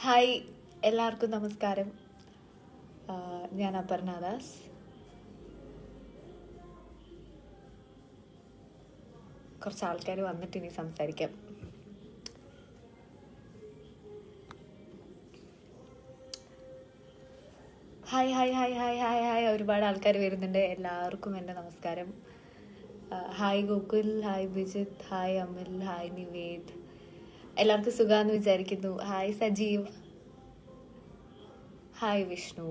Hi എല്ലാവർക്കും നമസ്കാരം ആ, ഞാൻ അപർണ ദാസ് കുറച്ച് ആൾക്കാർ വന്നിട്ട് ഇനി സംസാരിക്കാം hi hi hi hi hi hi ഒരുപാട് ആൾക്കാർ വരുന്നുണ്ട് എല്ലാവർക്കും എൻ്റെ നമസ്കാരം ആ, hi Gokul hi Bijith hi Amil hi Nived എല്ലാവർക്കും സുഖാന്ന് വിചാരിക്കുന്നു hi Sajeev hi Vishnu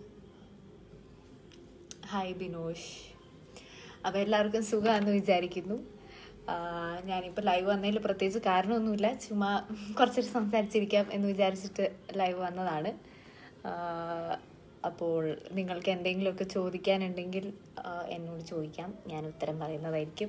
hi Binosh അപ്പോൾ എല്ലാവർക്കും സുഖമാണെന്ന് വിചാരിക്കുന്നു ആഹ് ഞാനിപ്പോൾ ലൈവ് വന്നതിൽ പ്രത്യേകിച്ച് കാരണമൊന്നുമില്ല ചുമ്മാ കുറച്ചൊരു സംസാരിച്ചിരിക്കാം എന്ന് വിചാരിച്ചിട്ട് ലൈവ് വന്നതാണ് ആഹ് അപ്പോൾ നിങ്ങൾക്ക് എന്തെങ്കിലുമൊക്കെ ചോദിക്കാനുണ്ടെങ്കിൽ ആഹ് എന്നോട് ചോദിക്കാം ഞാൻ ഉത്തരം പറയുന്നതായിരിക്കും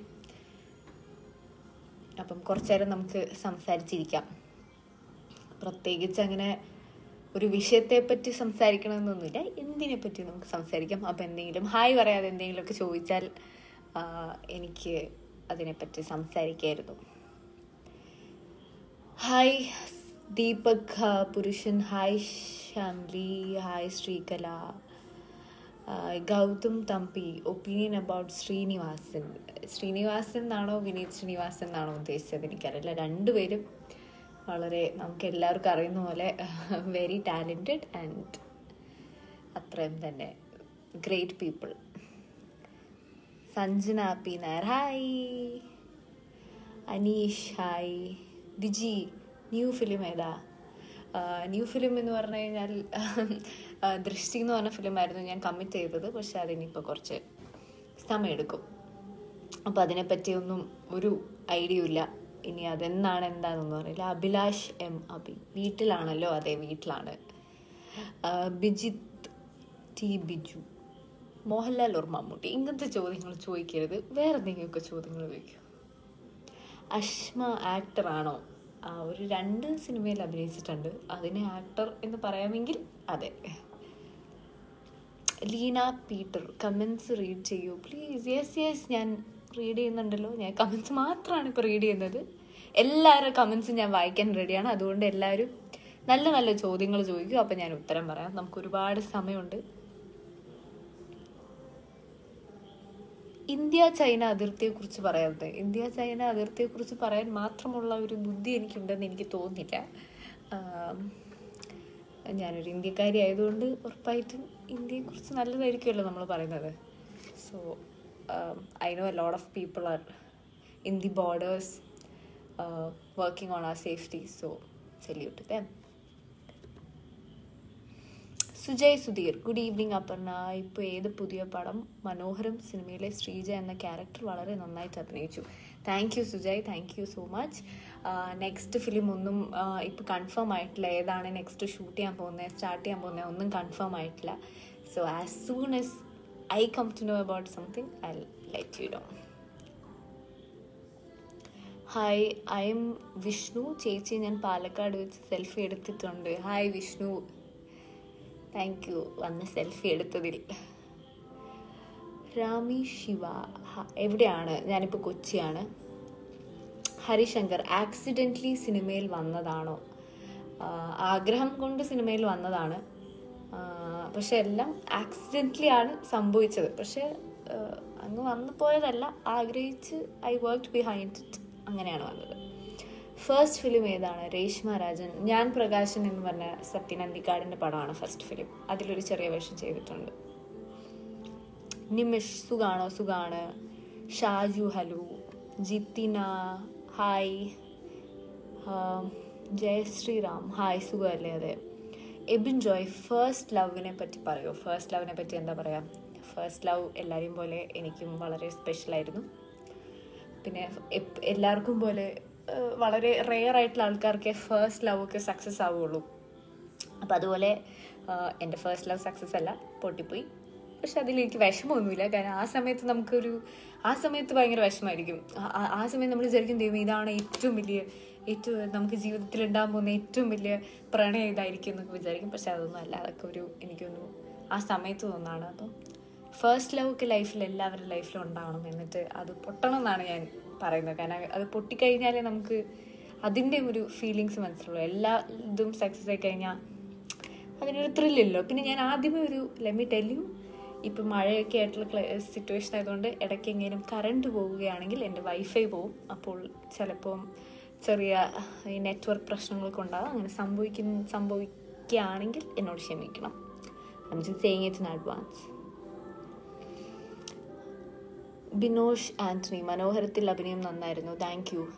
അപ്പം കുറച്ചു നേരം നമുക്ക് സംസാരിച്ചിരിക്കാം പ്രത്യേകിച്ച് അങ്ങനെ ഒരു വിഷയത്തെ പറ്റി സംസാരിക്കണമെന്നൊന്നുമില്ല എന്തിനെ പറ്റി നമുക്ക് സംസാരിക്കാം അപ്പം എന്തെങ്കിലും ഹായ് പറയാതെ എന്തെങ്കിലുമൊക്കെ ചോദിച്ചാൽ ആ, എനിക്ക് അതിനെപ്പറ്റി സംസാരിക്കായിരുന്നു ഹായ് ദീപക് ആ, പുരുഷൻ ഹായ് ഷാംലി ഹായ് ശ്രീകല ആ, ഗൗതം തമ്പി ഒപ്പീനിയൻ അബൌട്ട് ശ്രീനിവാസൻ ശ്രീനിവാസൻ എന്നാണോ വിനീത് ശ്രീനിവാസൻ എന്നാണോ ഉദ്ദേശിച്ചത് എനിക്കറിയില്ല രണ്ടുപേരും വളരെ നമുക്ക് എല്ലാവർക്കും അറിയുന്ന പോലെ വെരി ടാലൻറ്റഡ് ആൻഡ് അത്രയും തന്നെ great people Sanjana P Nair hi Aneesh hi Viji new film ഏതാ ന്യൂ ഫിലിം എന്ന് പറഞ്ഞു കഴിഞ്ഞാൽ ആ, ദൃഷ്ടി എന്ന് പറഞ്ഞ ഫിലിമായിരുന്നു ഞാൻ കമ്മിറ്റ് ചെയ്തത് പക്ഷെ അതിനിപ്പോൾ കുറച്ച് സമയമെടുക്കും അപ്പോൾ അതിനെപ്പറ്റിയൊന്നും ഒരു ഐഡിയ ഇല്ല ഇനി അതെന്നാണ് എന്താണെന്നൊന്നും അറിയില്ല അഭിലാഷ് എം അഭി വീട്ടിലാണല്ലോ അതെ വീട്ടിലാണ് ആ, ബിജിത്ത് ടി ബിജു മോഹൻലാൽ ഓർ മമ്മൂട്ടി ഇങ്ങനത്തെ ചോദ്യങ്ങൾ ചോദിക്കരുത് വേറെ എന്തെങ്കിലുമൊക്കെ ചോദ്യങ്ങൾ ചോദിക്കും അഷ്മ ആക്ടറാണോ ആ ഒരു രണ്ട് സിനിമയിൽ അഭിനയിച്ചിട്ടുണ്ട് അതിനെ ആക്ടർ എന്ന് പറയാമെങ്കിൽ അതെ ലീന പീറ്റർ കമൻസ് റീഡ് ചെയ്യൂ പ്ലീസ് യെസ് യെസ് ഞാൻ റീഡ് ചെയ്യുന്നുണ്ടല്ലോ ഞാൻ കമൻസ് മാത്രമാണ് ഇപ്പോൾ റീഡ് ചെയ്യുന്നത് എല്ലാവരുടെ കമൻസും ഞാൻ വായിക്കാൻ റെഡിയാണ് അതുകൊണ്ട് എല്ലാവരും നല്ല നല്ല ചോദ്യങ്ങൾ ചോദിക്കും അപ്പം ഞാൻ ഉത്തരം പറയാം നമുക്ക് ഒരുപാട് സമയമുണ്ട് ഇന്ത്യ ചൈന അതിർത്തിയെക്കുറിച്ച് പറയാറുണ്ട് ഇന്ത്യ ചൈന അതിർത്തിയെക്കുറിച്ച് പറയാൻ മാത്രമുള്ള ഒരു ബുദ്ധി എനിക്കുണ്ടെന്ന് എനിക്ക് തോന്നുന്നില്ല ആം, ഞാനൊരു ഇന്ത്യക്കാരി ആയതുകൊണ്ട് ഉറപ്പായിട്ടും ഇന്ത്യയെക്കുറിച്ച് നല്ലതായിരിക്കുമല്ലോ നമ്മൾ പറയുന്നത് so I know a lot of people are in the borders working on our safety so salute them Sujay Sudheer good evening Aparna ഇപ്പോൾ ഏത് പുതിയ പടം മനോഹരം സിനിമയിലെ ശ്രീജ എന്ന ക്യാരക്ടർ വളരെ നന്നായിട്ട് അഭിനയിച്ചു thank you Sujay thank you so much next film ഒന്നും ഇപ്പോൾ കൺഫേം ആയിട്ടില്ല ഏതാണ് നെക്സ്റ്റ് ഷൂട്ട് ചെയ്യാൻ പോകുന്നത് സ്റ്റാർട്ട് ചെയ്യാൻ പോകുന്നത് ഒന്നും കൺഫേം ആയിട്ടില്ല so as soon as I come to know about something I let you know hi I am Vishnu ചേച്ചി ഞാൻ പാലക്കാട് വെച്ച് സെൽഫി എടുത്തിട്ടുണ്ട് ഹായ് വിഷ്ണു താങ്ക് യു വന്ന് സെൽഫി എടുത്തതിൽ രാമി ശിവ ഹ- എവിടെയാണ് ഞാനിപ്പോൾ കൊച്ചിയാണ് ഹരിശങ്കർ ആക്സിഡൻ്റലി സിനിമയിൽ വന്നതാണോ ആ, ആഗ്രഹം കൊണ്ട് സിനിമയിൽ വന്നതാണ് ആ, പക്ഷെ എല്ലാം ആക്സിഡൻ്റലി ആണ് സംഭവിച്ചത് പക്ഷെ ആ, അങ്ങ് വന്നു പോയതല്ല ആഗ്രഹിച്ച് ഐ വർക്ക് ബിഹൈൻഡ് ഇറ്റ് അങ്ങനെയാണ് വന്നത് ഫസ്റ്റ് ഫിലിം ഏതാണ് രേഷ്മ രാജൻ ഞാൻ പ്രകാശൻ എന്ന് പറഞ്ഞ സത്യൻ അന്തിക്കാടിൻ്റെ പടമാണ് ഫസ്റ്റ് ഫിലിം അതിലൊരു ചെറിയ വേഷം ചെയ്തിട്ടുണ്ട് നിമിഷ് സുഖാണോ സുഖാണ് ഷാജു ഹലു ജിത്തിന ഹായ് ആം, ജയശ്രീറാം ഹായ് സുഖമല്ലേ അതെ എബിൻ ജോയ് ഫസ്റ്റ് ലവിനെ പറ്റി പറയോ ഫസ്റ്റ് ലവിനെ പറ്റി എന്താ പറയുക ഫസ്റ്റ് ലവ് എല്ലാവരെയും പോലെ എനിക്കും വളരെ സ്പെഷ്യലായിരുന്നു പിന്നെ എപ്- എല്ലാവർക്കും പോലെ ഏഹ്, വളരെ റെയർ ആയിട്ടുള്ള ആൾക്കാർക്ക് ഫസ്റ്റ് ലവ് ഒക്കെ സക്സസ് ആവുള്ളൂ അപ്പം അതുപോലെ ആഹ്, എൻ്റെ ഫസ്റ്റ് ലവ് സക്സസ് അല്ല പൊട്ടിപ്പോയി പക്ഷെ അതിലെനിക്ക് വിഷമമൊന്നുമില്ല കാരണം ആ സമയത്ത് നമുക്കൊരു ആ സമയത്ത് ഭയങ്കര വിഷമമായിരിക്കും ആ- ആ- ആ സമയത്ത് നമ്മൾ വിചാരിക്കും ദൈവം ഇതാണ് ഏറ്റവും വലിയ ഏറ്റവും നമുക്ക് ജീവിതത്തിൽ ഉണ്ടാകാൻ പോകുന്ന ഏറ്റവും വലിയ പ്രണയം ഇതായിരിക്കും എന്നൊക്കെ വിചാരിക്കും പക്ഷെ അതൊന്നും അല്ല അതൊക്കെ ഒരു എനിക്കൊന്നു ആ സമയത്ത് തോന്നാണ് അപ്പം ഫസ്റ്റ് ലവ് ഒക്കെ ലൈഫിൽ എല്ലാവരുടെ ലൈഫിലും ഉണ്ടാവണം എന്നിട്ട് അത് പൊട്ടണം എന്നാണ് ഞാൻ പറയുന്നത് കാരണം അത് പൊട്ടിക്കഴിഞ്ഞാലേ നമുക്ക് അതിൻ്റെ ഒരു ഫീലിങ്സ് മനസ്സിലുള്ളൂ എല്ലാ ഇതും സക്സസ് ആയി കഴിഞ്ഞാൽ അതിനൊരു ത്രില്ലല്ലോ പിന്നെ ഞാൻ ആദ്യമേ ഒരു ലെമി ടെല്യു ഇപ്പം മഴയൊക്കെ ആയിട്ടുള്ള സിറ്റുവേഷൻ ആയതുകൊണ്ട് ഇടയ്ക്ക് എങ്ങനെയും കറണ്ട് പോവുകയാണെങ്കിൽ എൻ്റെ വൈഫൈ പോവും അപ്പോൾ ചിലപ്പം ചെറിയ ഈ നെറ്റ്വർക്ക് പ്രശ്നങ്ങളൊക്കെ ഉണ്ടാകും അങ്ങനെ സംഭവിക്കുന്ന സംഭവിക്കുകയാണെങ്കിൽ എന്നോട് ക്ഷമിക്കണം I just saying it in advance Binosh Antony മനോഹരത്തിൽ അഭിനയം നന്നായിരുന്നു താങ്ക് യു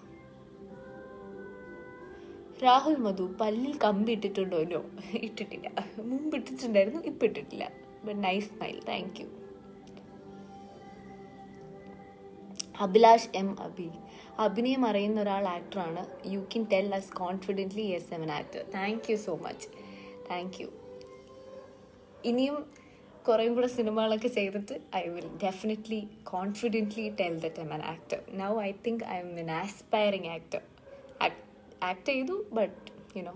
രാഹുൽ മധു പല്ലിൽ കമ്പി ഇട്ടിട്ടുണ്ടോ നോ ഇട്ടിട്ടില്ല മുമ്പ് ഇട്ടിട്ടുണ്ടായിരുന്നു ഇപ്പം ഇട്ടിട്ടില്ല but nice smile thank you Abhilash M Abhi അഭിനയം അറിയുന്ന ഒരാൾ ആക്ടറാണ് you can tell us confidently yes am an actor thank you so much thank you ഇനിയും കുറേയും കൂടെ സിനിമകളൊക്കെ ചെയ്തിട്ട് I will definitely confidently tell that am an actor now I think I am an aspiring actor act ചെയ്തു but you know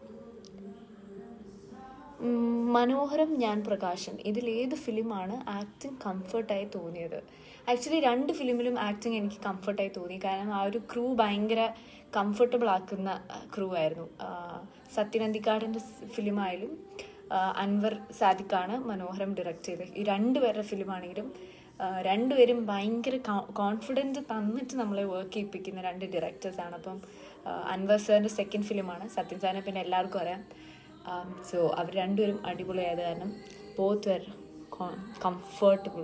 Manoharam ഞാൻ പ്രകാശൻ ഇതിൽ ഏത് ഫിലിമാണ് ആക്ടിങ് കംഫർട്ടായി തോന്നിയത് ആക്ച്വലി രണ്ട് ഫിലിമിലും ആക്ടിങ് എനിക്ക് കംഫർട്ടായി തോന്നി കാരണം ആ ഒരു ക്രൂ ഭയങ്കര കംഫർട്ടബിൾ ആക്കുന്ന ക്രൂ ആയിരുന്നു സത്യനന്ദിക്കാടിൻ്റെ ഫിലിമായാലും അൻവർ സാദിഖാണ് മനോഹരം ഡയറക്റ്റ് ചെയ്തത് ഈ രണ്ടുപേരുടെ ഫിലിമാണെങ്കിലും രണ്ടുപേരും ഭയങ്കര കോൺഫിഡൻറ്റ് തന്നിട്ട് നമ്മളെ വർക്ക് ചെയ്യിപ്പിക്കുന്ന രണ്ട് ഡയറക്ടേഴ്സാണ് അപ്പം അൻവർ സാറിൻ്റെ സെക്കൻഡ് ഫിലിമാണ് സത്യൻ സാറിനെ പിന്നെ എല്ലാവർക്കും അറിയാം സോ അവർ രണ്ടുപേരും അടിപൊളിയായത് കാരണം both were comfortable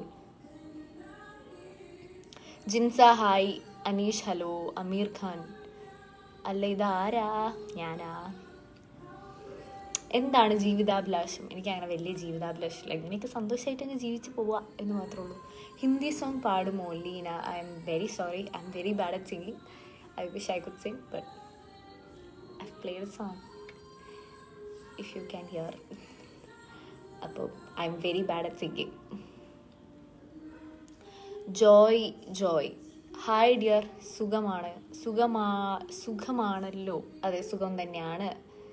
Jinsa hi Aneesh hello Aamir Khan അല്ല ഇതാരാ ഞാനാ എന്താണ് ജീവിതാഭിലാഷം എനിക്ക് അങ്ങനെ വലിയ ജീവിതാഭിലാഷമില്ല ഇങ്ങനെയൊക്കെ സന്തോഷമായിട്ട് അങ്ങ് ജീവിച്ച് പോവുക എന്ന് മാത്രമേ ഉള്ളൂ ഹിന്ദി സോങ് പാടുമോ Leena I am very sorry I am very bad at singing I wish I could sing but I play a song if you can hear അപ്പോൾ I am very bad at singing Joy Joy hi dear സുഖമാണ് സുഖമാ സുഖമാണല്ലോ അതെ സുഖം തന്നെയാണ്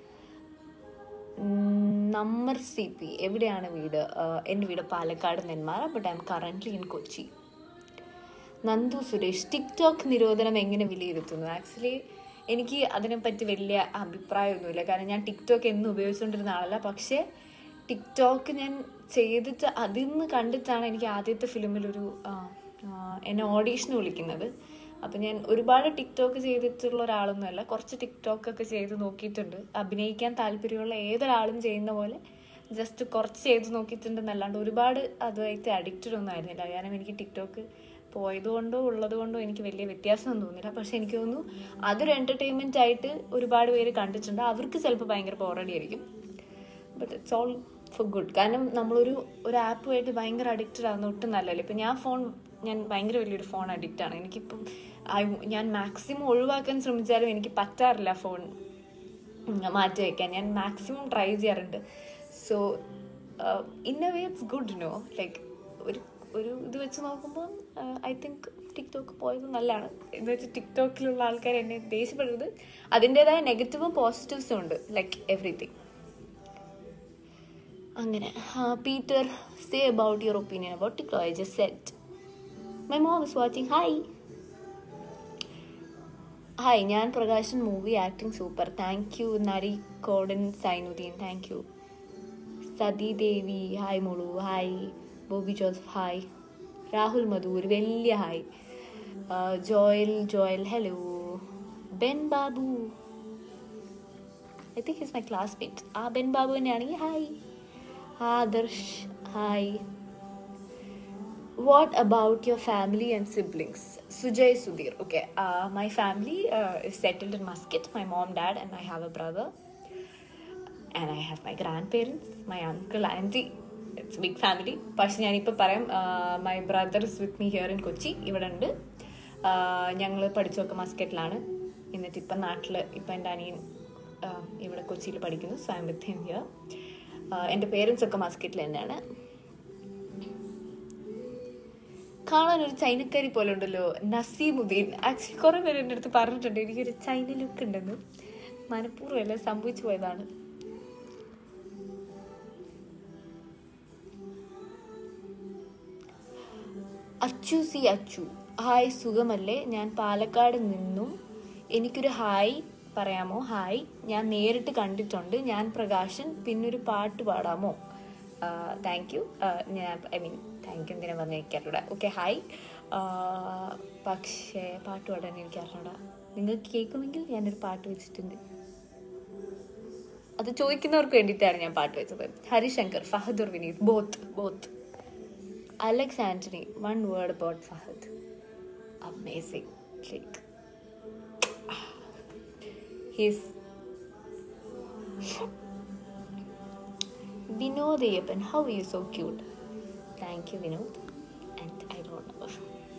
number C P എവിടെയാണ് വീട് എൻ്റെ വീട് Palakkad Nenmara but I am currently in Kochi Nandu Suresh TikTok നിരോധനം എങ്ങനെ വിലയിരുത്തുന്നു ആക്ച്വലി എനിക്ക് അതിനെപ്പറ്റി വലിയ അഭിപ്രായമൊന്നുമില്ല കാരണം ഞാൻ ടിക്ടോക്ക് എന്നും ഉപയോഗിച്ചുകൊണ്ടിരുന്ന ആളല്ല പക്ഷേ ടിക്ടോക്ക് ഞാൻ ചെയ്തിട്ട് അതിൽ നിന്ന് കണ്ടിട്ടാണ് എനിക്ക് ആദ്യത്തെ ഫിലിമിലൊരു എന്നെ ഓഡീഷന് വിളിക്കുന്നത് അപ്പം ഞാൻ ഒരുപാട് ടിക്ടോക്ക് ചെയ്തിട്ടുള്ള ഒരാളൊന്നുമല്ല കുറച്ച് ടിക്ടോക്ക് ഒക്കെ ചെയ്ത് നോക്കിയിട്ടുണ്ട് അഭിനയിക്കാൻ താല്പര്യമുള്ള ഏതൊരാളും ചെയ്യുന്ന പോലെ ജസ്റ്റ് കുറച്ച് ചെയ്ത് നോക്കിയിട്ടുണ്ടെന്നല്ലാണ്ട് ഒരുപാട് അതുമായിട്ട് അഡിക്റ്റഡ് ഒന്നും ആയിരുന്നില്ല കാരണം എനിക്ക് ടിക്ടോക്ക് പോയതുകൊണ്ടോ ഉള്ളതുകൊണ്ടോ എനിക്ക് വലിയ വ്യത്യാസമൊന്നും തോന്നില്ല പക്ഷെ എനിക്ക് തോന്നുന്നു അതൊരു എൻ്റർടൈൻമെൻ്റ് ആയിട്ട് ഒരുപാട് പേര് കണ്ടിട്ടുണ്ട് അവർക്ക് ചിലപ്പോൾ ഭയങ്കര ബോറടി ആയിരിക്കും but it's all for good കാരണം നമ്മളൊരു ഒരു ആപ്പുമായിട്ട് ഭയങ്കര അഡിക്റ്റഡ് ആകുന്ന ഒട്ടും നല്ലതല്ല ഇപ്പം ഞാൻ ഫോൺ ഞാൻ ഭയങ്കര വലിയൊരു ഫോൺ അഡിക്റ്റാണ് എനിക്കിപ്പം ഞാൻ മാക്സിമം ഒഴിവാക്കാൻ ശ്രമിച്ചാലും എനിക്ക് പറ്റാറില്ല ഫോൺ മാറ്റി വയ്ക്കാൻ ഞാൻ മാക്സിമം ട്രൈ ചെയ്യാറുണ്ട് so in a way it's good no like ഒരു ഒരു ഇത് വെച്ച് നോക്കുമ്പോൾ ഐ തിങ്ക് ടിക്ടോക്ക് പോയത് നല്ലതാണ് എന്ന് വെച്ചാൽ ടിക്ടോക്കിലുള്ള ആൾക്കാർ എന്നെ ദേഷ്യപ്പെടുന്നത് അതിൻ്റെതായ നെഗറ്റീവും പോസിറ്റീവ്സും ഉണ്ട് ലൈക്ക് എവറിത്തിങ് അങ്ങനെ Peter say about your opinion about TikTok I just set my mom is watching hi hi ഞാൻ Prakashan movie acting super thank you Nari Kodan Sainuddin thank you Sathi Devi hi മുളു hi Bobby Joseph hi Rahul Madhur വലിയ hi Joel Joel hello Ben Babu I think his my classmate ആ Ben Babu തന്നെയാണെങ്കിൽ hi Adarsh hi what about your family and siblings sujay sudhir okay uh, my family uh, is settled in muscat my mom dad and i have a brother and i have my grandparents my uncle auntie it's big family പക്ഷെ ഞാനിപ്പോൾ പറയാം my brother is with me here in Kochi ഇവിടെ ഉണ്ട് ഞങ്ങൾ പഠിച്ചൊക്കെ മസ്കറ്റിലാണ് എന്നിട്ട് ഇപ്പം നാട്ടിൽ ഇപ്പം എൻ്റെ അനിയൻ ഇവിടെ കൊച്ചിയിൽ പഠിക്കുന്നു so I am with him here എൻ്റെ പേരൻസ് ഒക്കെ മസ്കറ്റിൽ തന്നെയാണ് കാണാൻ ഒരു ചൈനക്കാരി പോലെ ഉണ്ടല്ലോ നസീമുദ്ദീൻ ആക്ച്വലി കുറേ പേര് എൻ്റെ അടുത്ത് പറഞ്ഞിട്ടുണ്ട് എനിക്കൊരു ചൈന ലുക്ക് ഉണ്ടെന്ന് മനഃപൂർവ്വമല്ല സംഭവിച്ചു പോയതാണ് അച്ചു സി അച്ചു ഹായ് സുഖമല്ലേ ഞാൻ പാലക്കാട് നിന്നും എനിക്കൊരു ഹായ് പറയാമോ ഹായ് ഞാൻ നേരിട്ട് കണ്ടിട്ടുണ്ട് ഞാൻ പ്രകാശൻ പിന്നൊരു പാട്ട് പാടാമോ താങ്ക് യു ഞാൻ ഐ മീൻ താങ്ക് യു എന്തിനാ പറഞ്ഞ എനിക്കറിഞ്ഞൂടാ ഓക്കെ ഹായ് പക്ഷേ പാട്ട് പാടാൻ എനിക്ക് അറിഞ്ഞൂടാ നിങ്ങൾക്ക് കേൾക്കുമെങ്കിൽ ഞാനൊരു പാട്ട് വെച്ചിട്ടുണ്ട് അത് ചോദിക്കുന്നവർക്ക് വേണ്ടിയിട്ടാണ് ഞാൻ പാട്ട് വെച്ചത് ഹരിശങ്കർ ഫഹദുർ Vineeth both both Alex Antony one word about Fahadh amazing like his Vinod Ayyappan how you so cute thank you Vinod and I don't know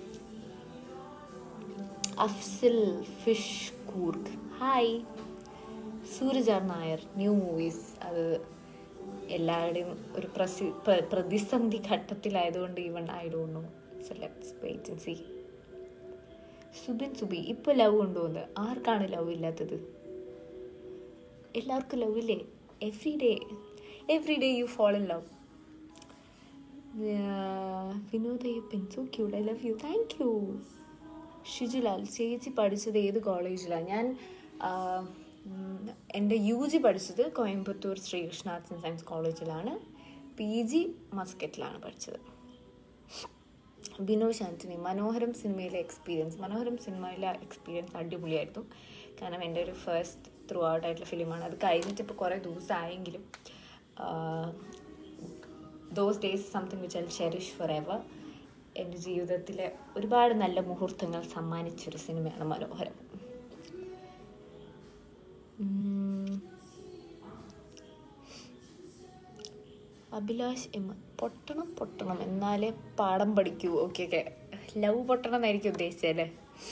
Afsal fish Coorg hi Sooraj R Nair new movies അത് എല്ലാവരുടെയും ഒരു പ്രസി പ്ര- പ്രതിസന്ധി ഘട്ടത്തിലായതുകൊണ്ട് even I don't know so let's wait and see Subin Subi ഇപ്പൊ love ഉണ്ടോന്ന് ആർക്കാണ് ലവ് ഇല്ലാത്തത് എല്ലാവർക്കും ലവ് ഇല്ലേ every day every day you fall in love Vinod Ayyappan so cute I love you thank you Shijulal ചേച്ചി പഠിച്ചത് ഏത് കോളേജിലാണ് ഞാൻ ആ, ഉം, എൻ്റെ യു ജി പഠിച്ചത് Coimbatore Sreekrishna arts and science കോളേജിലാണ് പി ജി മസ്കറ്റിലാണ് പഠിച്ചത് ബിനോഷ് ആൻ്റണി മനോഹരം സിനിമയിലെ എക്സ്പീരിയൻസ് മനോഹരം സിനിമയിലെ എക്സ്പീരിയൻസ് അടിപൊളിയായിരുന്നു കാരണം എൻ്റെ ഒരു ഫസ്റ്റ് ത്രൂ ഔട്ട് ആയിട്ടുള്ള ഫിലിമാണ് അത് കഴിഞ്ഞിട്ട് ഇപ്പോൾ കുറേ ദിവസമായെങ്കിലും those days something which I cherish forever എൻ്റെ ജീവിതത്തിലെ ഒരുപാട് നല്ല മുഹൂർത്തങ്ങൾ സമ്മാനിച്ചൊരു സിനിമയാണ് മനോഹരം ഉം. അഭിലാഷ് എം പൊട്ടണം പൊട്ടണം എന്നാലേ പാഠം പഠിക്കൂ ഓക്കെ ഓക്കെ ലവ് പൊട്ടണം എന്നായിരിക്കും ഉദ്ദേശിച്ചല്ലേ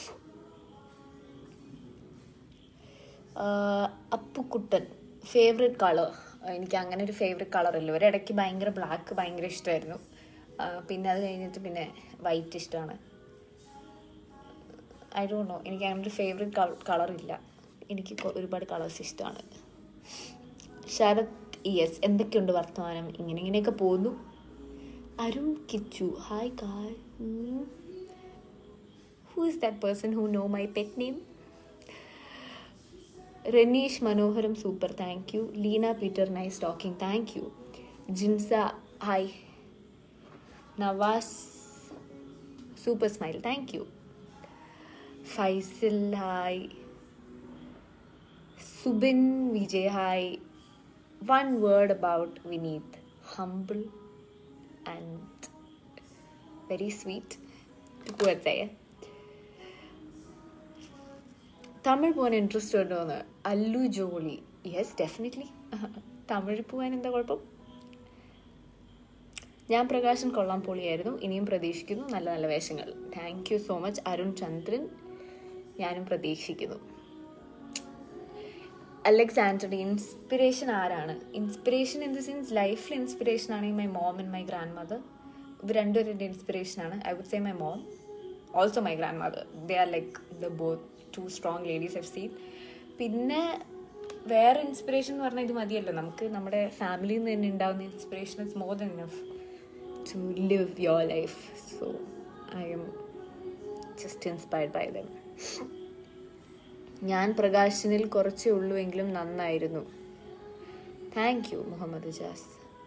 അപ്പുക്കുട്ടൻ ഫേവറേറ്റ് കളർ എനിക്ക് അങ്ങനെ ഒരു ഫേവറേറ്റ് കളർ ഇല്ല ഒരിടയ്ക്ക് ഭയങ്കര ബ്ലാക്ക് ഭയങ്കര ഇഷ്ടമായിരുന്നു ആ, പിന്നെ അത് കഴിഞ്ഞിട്ട് പിന്നെ വൈറ്റ് ഇഷ്ടമാണ് ഐ ഡോണ്ട് നോ എനിക്ക് അങ്ങനെ ഒരു ഫേവറേറ്റ് കളർ ഇല്ല എനിക്ക് കൊ- ഒരുപാട് കളേഴ്സ് ഇഷ്ടമാണ് ശരത് യെസ് എന്തൊക്കെയുണ്ട് വർത്തമാനം ഇങ്ങനെ ഇങ്ങനെയൊക്കെ പോകുന്നു അരുൺ കിച്ചു ഹായ് കാർ who is that person who no my pet name Raneesh Manoharam super thank you Leena Peter nice talking thank you Jinsa hi Navas super smile thank you Faisal hi Subin Vijay hi one word about Vineeth humble and very sweet കുവത്തയ്യ തമിഴ് പോകാൻ interest ഉണ്ടോന്ന് Allu Jolly yes definitely Tamil പോകാൻ എന്താ കുഴപ്പം ഞാൻ പ്രകാശൻ കൊള്ളാൻ പൊളിയായിരുന്നു ഇനിയും പ്രതീക്ഷിക്കുന്നു നല്ല നല്ല വേഷങ്ങൾ thank you so much Arun Chandran ഞാനും പ്രതീക്ഷിക്കുന്നു അലക്സ് ആന്റണി ഇൻസ്പിറേഷൻ ആരാണ് ഇൻസ്പിറേഷൻ ഇൻ ദി സെൻസ് ലൈഫിൽ ഇൻസ്പിറേഷൻ ആണെങ്കിൽ my mom and my grandmother ഇവർ രണ്ടുപേരും എൻ്റെ ഇൻസ്പിറേഷൻ ആണ് I would say my mom also my grandmother they are like the both two strong ladies have seen പിന്നെ വേറെ inspiration എന്ന് പറഞ്ഞാൽ ഇത് മതിയല്ലോ നമുക്ക് നമ്മുടെ ഫാമിലിയിൽ നിന്ന് തന്നെ ഉണ്ടാകുന്ന inspiration is more than enough to live your life so I am just inspired by them ഞാൻ പ്രകാശനിൽ കുറച്ചേ ഉള്ളൂ എങ്കിലും നന്നായിരുന്നു thank you Muhammad Jas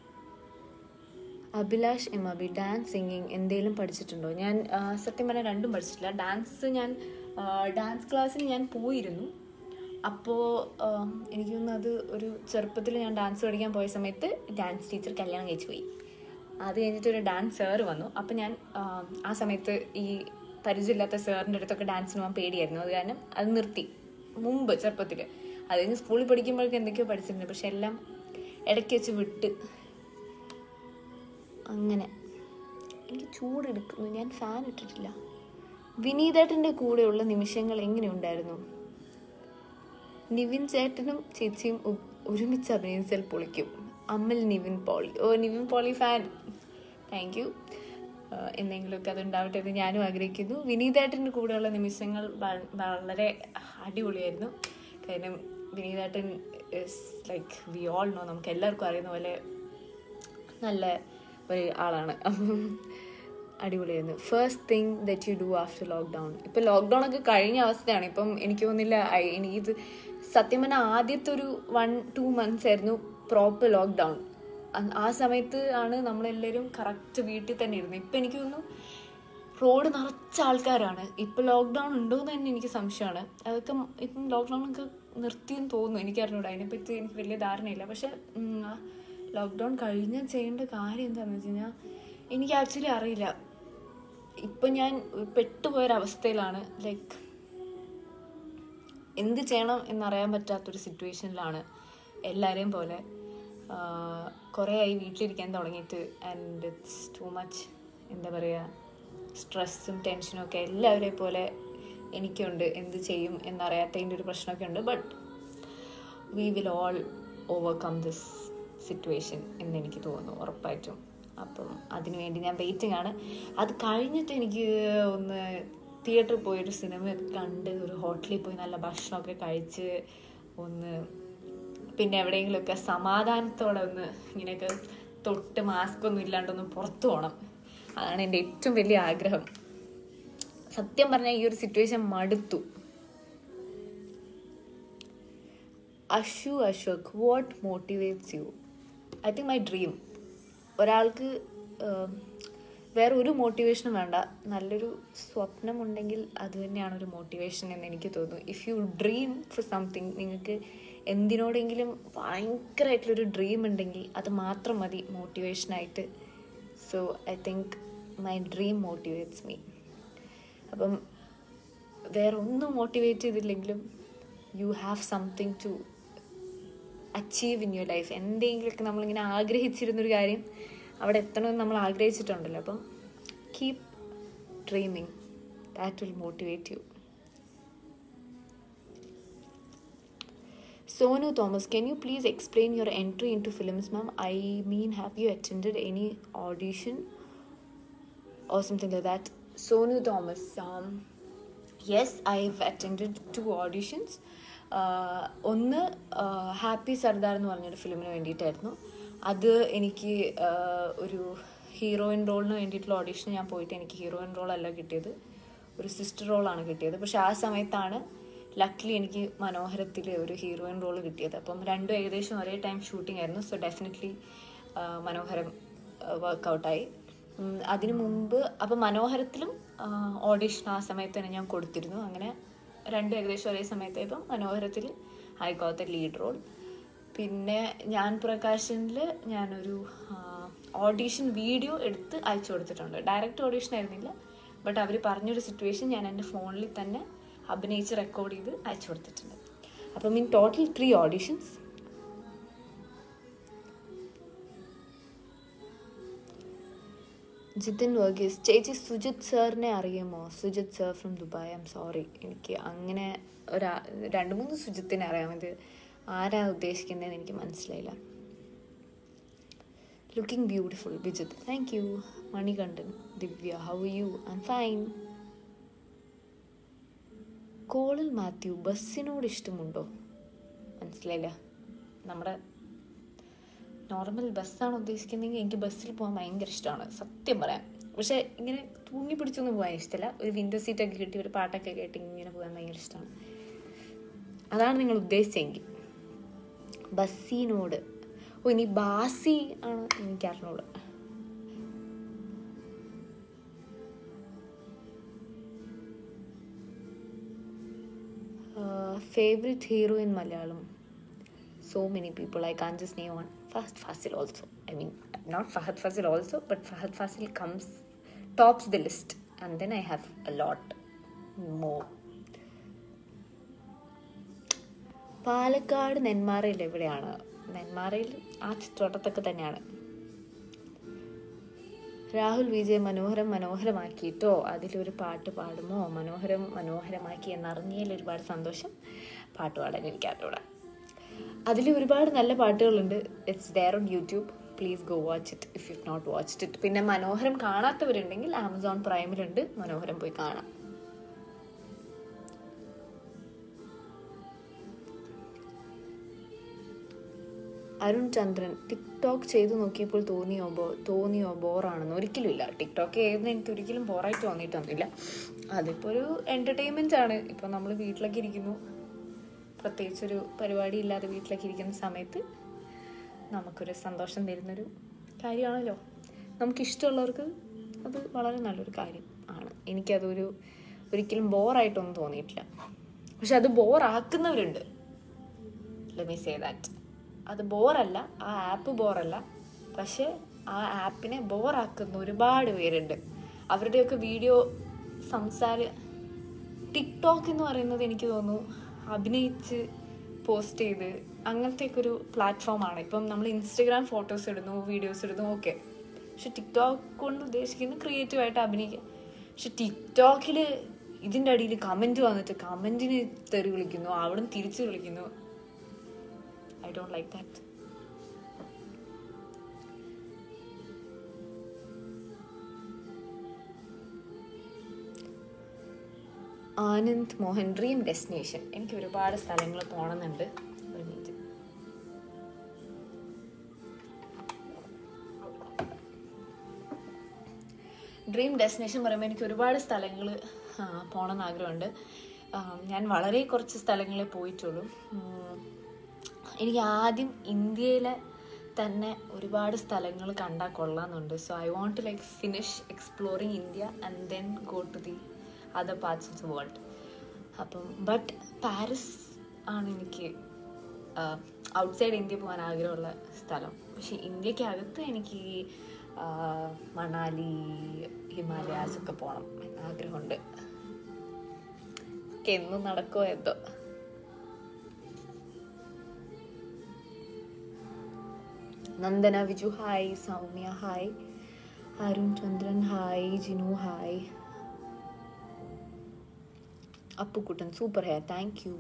Abhilash M Abi dance singing എന്തെങ്കിലും പഠിച്ചിട്ടുണ്ടോ ഞാൻ ആ, സത്യം പറഞ്ഞാൽ രണ്ടും പഠിച്ചിട്ടില്ല ഡാൻസ് ഞാൻ ഡാൻസ് ക്ലാസ്സിന് ഞാൻ പോയിരുന്നു അപ്പോൾ എനിക്ക് തോന്നുന്നു അത് ഒരു ചെറുപ്പത്തിൽ ഞാൻ ഡാൻസ് പഠിക്കാൻ പോയ സമയത്ത് ഡാൻസ് ടീച്ചർ കല്യാണം കഴിച്ചു പോയി അത് കഴിഞ്ഞിട്ട് ഒരു ഡാൻസ് സാർ വന്നു അപ്പം ഞാൻ ആ, ആ സമയത്ത് ഈ പരിചയമില്ലാത്ത സാറിൻ്റെ അടുത്തൊക്കെ ഡാൻസിന് പോകാൻ പേടിയായിരുന്നു അത് കാരണം അത് നിർത്തി മുമ്പ് ചെറുപ്പത്തിൽ അത് കഴിഞ്ഞ് സ്കൂളിൽ പഠിക്കുമ്പോഴേക്കും എന്തൊക്കെയോ പഠിച്ചിട്ടുണ്ട് പക്ഷെ എല്ലാം ഇടയ്ക്ക് വെച്ച് വിട്ട് അങ്ങനെ എനിക്ക് ചൂടെടുക്കുന്നു ഞാൻ ഫാൻ ഇട്ടിട്ടില്ല വിനീതേട്ടൻ്റെ കൂടെയുള്ള നിമിഷങ്ങൾ എങ്ങനെയുണ്ടായിരുന്നു നിവിൻ ചേട്ടനും ചേച്ചിയും ഒ- ഒരുമിച്ച് അഭിനയിച്ചാൽ പൊളിക്കും അമ്മൽ നിവിൻ പോളി ഓ Nivin Pauly fan thank you എന്തെങ്കിലുമൊക്കെ അത് ഉണ്ടാവട്ടെ എന്ന് ഞാനും ആഗ്രഹിക്കുന്നു വിനീതേട്ടൻ്റെ കൂടെയുള്ള നിമിഷങ്ങൾ വ- വളരെ അടിപൊളിയായിരുന്നു കാരണം വിനീതേട്ടൻ is like we all know നമുക്ക് എല്ലാവർക്കും അറിയുന്ന പോലെ നല്ല ഒരു ആളാണ് അപ്പം അടിപൊളിയായിരുന്നു first thing that you do after lockdown ഇപ്പം ലോക്ക്ഡൗൺ ഒക്കെ കഴിഞ്ഞ അവസ്ഥയാണ് ഇപ്പം എനിക്ക് തോന്നുന്നില്ല ഐ- എനിക്കിത് സത്യം പറഞ്ഞാൽ ആദ്യത്തെ ഒരു വൺ ടു മന്ത്സ് ആയിരുന്നു പ്രോപ്പർ ലോക്ക്ഡൗൺ ആ സമയത്ത് ആണ് നമ്മളെല്ലാവരും കറക്റ്റ് വീട്ടിൽ തന്നെ ഇരുന്നത് ഇപ്പം എനിക്ക് തോന്നുന്നു റോഡ് നിറച്ച ആൾക്കാരാണ് ഇപ്പം ലോക്ക്ഡൗൺ ഉണ്ടോ എന്ന് തന്നെ എനിക്ക് സംശയമാണ് അതൊക്കെ ഇപ്പം ലോക്ക്ഡൗൺ ഒക്കെ നിർത്തിയെന്ന് തോന്നുന്നു എനിക്ക് അറിഞ്ഞൂടാ അതിനെപ്പറ്റി എനിക്ക് വലിയ ധാരണയില്ല പക്ഷെ ലോക്ക്ഡൗൺ കഴിഞ്ഞ് ചെയ്യേണ്ട കാര്യം എന്താണെന്ന് വെച്ച് കഴിഞ്ഞാൽ എനിക്ക് ആക്ച്വലി അറിയില്ല ഇപ്പം ഞാൻ പെട്ടുപോയൊരവസ്ഥയിലാണ് ലൈക്ക് എന്ത് ചെയ്യണം എന്നറിയാൻ പറ്റാത്തൊരു സിറ്റുവേഷനിലാണ് എല്ലാവരെയും പോലെ കുറേ ആയി വീട്ടിലിരിക്കാൻ തുടങ്ങിയിട്ട് ആൻഡ് ഇറ്റ്സ് ടു മച്ച് എന്താ പറയുക സ്ട്രെസ്സും ടെൻഷനും ഒക്കെ എല്ലാവരെ പോലെ എനിക്കുണ്ട് എന്ത് ചെയ്യും എന്നറിയാത്തതിൻ്റെ ഒരു പ്രശ്നമൊക്കെ ഉണ്ട് but we will all overcome this situation എന്ന് എനിക്ക് തോന്നുന്നു ഉറപ്പായിട്ടും അപ്പം അതിനുവേണ്ടി ഞാൻ വെയിറ്റിംഗ് ആണ് അത് കഴിഞ്ഞിട്ട് എനിക്ക് ഒന്ന് തിയേറ്ററിൽ പോയൊരു സിനിമയൊക്കെ കണ്ട് ഒരു ഹോട്ടലിൽ പോയി നല്ല ഭക്ഷണമൊക്കെ കഴിച്ച് ഒന്ന് പിന്നെ എവിടെയെങ്കിലുമൊക്കെ സമാധാനത്തോടെ ഒന്ന് ഇങ്ങനെയൊക്കെ തൊട്ട് മാസ്ക് ഒന്നും ഇല്ലാണ്ടൊന്ന് പുറത്തു പോകണം അതാണ് എൻ്റെ ഏറ്റവും വലിയ ആഗ്രഹം സത്യം പറഞ്ഞാൽ ഈ ഒരു സിറ്റുവേഷൻ മടുത്തു Ashu Ashok what motivates you I think my dream ഒരാൾക്ക് ആം, വേറെ ഒരു മോട്ടിവേഷനും വേണ്ട നല്ലൊരു സ്വപ്നമുണ്ടെങ്കിൽ അത് തന്നെയാണ് ഒരു മോട്ടിവേഷൻ എന്ന് എനിക്ക് തോന്നുന്നു if you dream for something നിങ്ങൾക്ക് എന്തിനോടെങ്കിലും ഭയങ്കരമായിട്ടുള്ളൊരു ഡ്രീം ഉണ്ടെങ്കിൽ അത് മാത്രം മതി മോട്ടിവേഷനായിട്ട് so I think my dream motivates me അപ്പം വേറെ ഒന്നും മോട്ടിവേറ്റ് ചെയ്തില്ലെങ്കിലും you have something to achieve in your life എന്തെങ്കിലുമൊക്കെ നമ്മളിങ്ങനെ ആഗ്രഹിച്ചിരുന്നൊരു കാര്യം അവിടെ എത്തണമെന്ന് നമ്മൾ ആഗ്രഹിച്ചിട്ടുണ്ടല്ലോ അപ്പം keep dreaming that will motivate you Sonu Thomas, can you please explain your entry into films, ma'am? I mean, have you attended any audition or something like that? Sonu Thomas, um, yes, I've attended two auditions. ആഹ് ഒന്ന് ഹാപ്പി സർദാർ എന്ന് പറഞ്ഞൊരു ഫിലിമിന് വേണ്ടിയിട്ടായിരുന്നു അത് എനിക്ക് ആഹ് ഒരു heroine റോളിന് വേണ്ടിയിട്ടുള്ള audition ഞാൻ പോയിട്ട് എനിക്ക് ഹീറോയിൻ റോളല്ല കിട്ടിയത് ഒരു സിസ്റ്റർ റോളാണ് കിട്ടിയത് പക്ഷെ ആ സമയത്താണ് ലക്ലി എനിക്ക് മനോഹരത്തിൽ ഒരു ഹീറോയിൻ റോൾ കിട്ടിയത് അപ്പം രണ്ടും ഏകദേശം ഒരേ ടൈം ഷൂട്ടിംഗ് ആയിരുന്നു സോ ഡെഫിനറ്റ്ലി മനോഹരം വർക്കൗട്ടായി അതിനു മുമ്പ് അപ്പം മനോഹരത്തിലും ഓഡീഷൻ ആ സമയത്ത് തന്നെ ഞാൻ കൊടുത്തിരുന്നു അങ്ങനെ രണ്ടും ഏകദേശം ഒരേ സമയത്തായപ്പം മനോഹരത്തിൽ I got the lead role പിന്നെ ഞാൻ പ്രകാശനിൽ ഞാനൊരു ഓഡീഷൻ വീഡിയോ എടുത്ത് അയച്ചു കൊടുത്തിട്ടുണ്ട് ഡയറക്റ്റ് ഓഡീഷൻ ആയിരുന്നില്ല ബട്ട് അവർ പറഞ്ഞൊരു സിറ്റുവേഷൻ ഞാൻ എൻ്റെ ഫോണിൽ തന്നെ അഭിനയിച്ച് റെക്കോർഡ് ചെയ്ത് അയച്ചു കൊടുത്തിട്ടുണ്ട് അപ്പം in total three auditions Jithin Varghese ചേച്ചി സുജിത് സാറിനെ അറിയാമോ Sujith sir from Dubai I'm sorry എനിക്ക് അങ്ങനെ ഒരു രണ്ട് മൂന്ന് സുജിത്തിനെ അറിയാം ഇത് ആരാ ഉദ്ദേശിക്കുന്നതെന്ന് എനിക്ക് മനസ്സിലായില്ല looking beautiful Vijith thank you Manikandan Divya how you I fine കോളിൽ മാത്യു ബസ്സിനോട് ഇഷ്ടമുണ്ടോ മനസ്സിലായില്ല നമ്മുടെ നോർമൽ ബസ്സാണ് ഉദ്ദേശിക്കുന്നതെങ്കിൽ എനിക്ക് ബസ്സിൽ പോകാൻ ഭയങ്കര ഇഷ്ടമാണ് സത്യം പറയാം പക്ഷേ ഇങ്ങനെ തൂങ്ങി പിടിച്ചൊന്നും പോകാൻ ഇഷ്ടമല്ല ഒരു വിൻഡോ സീറ്റൊക്കെ കിട്ടി ഒരു പാട്ടൊക്കെ കേട്ട് ഇങ്ങനെ പോകാൻ ഭയങ്കര ഇഷ്ടമാണ് അതാണ് നിങ്ങൾ ഉദ്ദേശിച്ചെങ്കിൽ ബസ്സിനോട് ഓ ഇനി ബാസി ആണ് എനിക്ക് അറിഞ്ഞോളൂ favourite hero in Malayalam so many people I can't just name one. Fahad Fasil also. I mean, not Fahad Fasil also, but Fahad Fasil comes tops the list, and then I have a lot more. Palakkad നെന്മാറയിൽ എവിടെയാണ് നെന്മാറയിൽ ആ ചുറ്റുവട്ടത്തൊക്കെ തന്നെയാണ് രാഹുൽ വിജയ് മനോഹരം മനോഹരമാക്കിയിട്ടോ അതിലൊരു പാട്ട് പാടുമോ മനോഹരം മനോഹരമാക്കി എന്നറിഞ്ഞതിൽ ഒരുപാട് സന്തോഷം പാട്ട് പാടാൻ എനിക്ക് അറിഞ്ഞൂടാ അതിൽ ഒരുപാട് നല്ല പാട്ടുകളുണ്ട് it's there on YouTube please go watch it if you not watch it പിന്നെ മനോഹരം കാണാത്തവരുണ്ടെങ്കിൽ ആമസോൺ പ്രൈമിലുണ്ട് മനോഹരം പോയി കാണാം അരുൺ ചന്ദ്രൻ ടിക്ടോക്ക് ചെയ്തു നോക്കിയപ്പോൾ തോന്നിയോ ബോ തോന്നിയോ ബോറാണെന്ന് ഒരിക്കലും ഇല്ല ടിക്ടോക്ക് ചെയ്യുന്ന എനിക്ക് ഒരിക്കലും ബോറായിട്ട് തോന്നിയിട്ടൊന്നുമില്ല അതിപ്പോൾ ഒരു എൻ്റർടൈൻമെൻ്റ് ആണ് ഇപ്പോൾ നമ്മൾ വീട്ടിലൊക്കെ ഇരിക്കുന്നു പ്രത്യേകിച്ചൊരു പരിപാടി ഇല്ലാതെ വീട്ടിലൊക്കെ ഇരിക്കുന്ന സമയത്ത് നമുക്കൊരു സന്തോഷം തരുന്നൊരു കാര്യമാണല്ലോ നമുക്കിഷ്ടമുള്ളവർക്ക് അത് വളരെ നല്ലൊരു കാര്യം ആണ് എനിക്കതൊരു ഒരിക്കലും ബോറായിട്ടൊന്നും തോന്നിയിട്ടില്ല പക്ഷെ അത് ബോറാക്കുന്നവരുണ്ട് ലെമി സേ ദാറ്റ് അത് ബോറല്ല ആ ആപ്പ് ബോറല്ല പക്ഷെ ആ ആപ്പിനെ ബോറാക്കുന്ന ഒരുപാട് പേരുണ്ട് അവരുടെയൊക്കെ വീഡിയോ സംസാര ടിക്ടോക്ക് എന്ന് പറയുന്നത് എനിക്ക് തോന്നുന്നു അഭിനയിച്ച് പോസ്റ്റ് ചെയ്ത് അങ്ങനത്തെയൊക്കെ ഒരു പ്ലാറ്റ്ഫോമാണ് ഇപ്പം നമ്മൾ ഇൻസ്റ്റഗ്രാം ഫോട്ടോസ് ഇടുന്നു വീഡിയോസ് ഇടുന്നു ഓക്കെ പക്ഷെ ടിക്ടോക്ക് കൊണ്ട് ഉദ്ദേശിക്കുന്നത് ക്രിയേറ്റീവായിട്ട് അഭിനയിക്കുക പക്ഷെ ടിക്ടോക്കിൽ ഇതിൻ്റെ അടിയിൽ കമൻറ്റ് വന്നിട്ട് കമൻറ്റിന് തെറി വിളിക്കുന്നു അവിടെ നിന്ന് തിരിച്ച് വിളിക്കുന്നു I don't like that Anand Mohan dream destination എനിക്ക് ഒരുപാട് സ്ഥലങ്ങൾ പോകണമെന്നുണ്ട് ഒരു മിനിറ്റ് ഡ്രീം ഡെസ്റ്റിനേഷൻ പറയുമ്പോൾ എനിക്ക് ഒരുപാട് സ്ഥലങ്ങൾ പോകണമെന്ന് ആഗ്രഹമുണ്ട് ആ, ഞാൻ വളരെ കുറച്ച് സ്ഥലങ്ങളെ പോയിട്ടുള്ളൂ ഉം, എനിക്ക് ആദ്യം ഇന്ത്യയിലെ തന്നെ ഒരുപാട് സ്ഥലങ്ങൾ കണ്ടാൽ കൊള്ളാമെന്നുണ്ട് so I want to like finish exploring India and then go to the other parts of the world അപ്പം ബട്ട് പാരീസ് ആണ് എനിക്ക് ഔട്ട്സൈഡ് ഇന്ത്യ പോകാൻ ആഗ്രഹമുള്ള സ്ഥലം പക്ഷെ ഇന്ത്യക്കകത്ത് എനിക്ക് ആ, മണാലി ഹിമാലയാസ് ഒക്കെ പോകണം എന്ന് ആഗ്രഹമുണ്ട് ഒക്കെ എന്നും നടക്കുമോ എന്തോ Nandana Viju hi Soumya hi Arun Chandran hi Jinu hi Appukuttan super hair thank you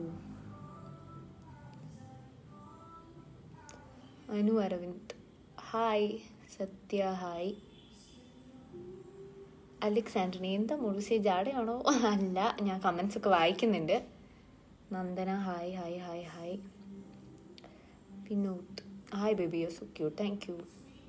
Anu Aravind hi Sathya hi Alex Antony എന്താ മുഴുസേ ജാടയാണോ അല്ല ഞാൻ കമൻസ് ഒക്കെ വായിക്കുന്നുണ്ട് Nandana hi hi hi hi Vinod hi baby you so cute thank you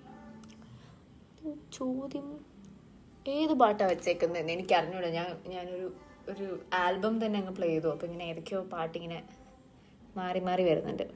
ചോദ്യം ഏത് പാട്ടാണ് വെച്ചേക്കുന്നതെന്ന് എനിക്ക് അറിഞ്ഞൂടാ ഞാൻ ഞാനൊരു ഒരു ആൽബം തന്നെ അങ്ങ് പ്ലേ ചെയ്തു അപ്പോൾ ഇങ്ങനെ ഏതൊക്കെയോ പാട്ടിങ്ങനെ മാറി മാറി വരുന്നുണ്ട്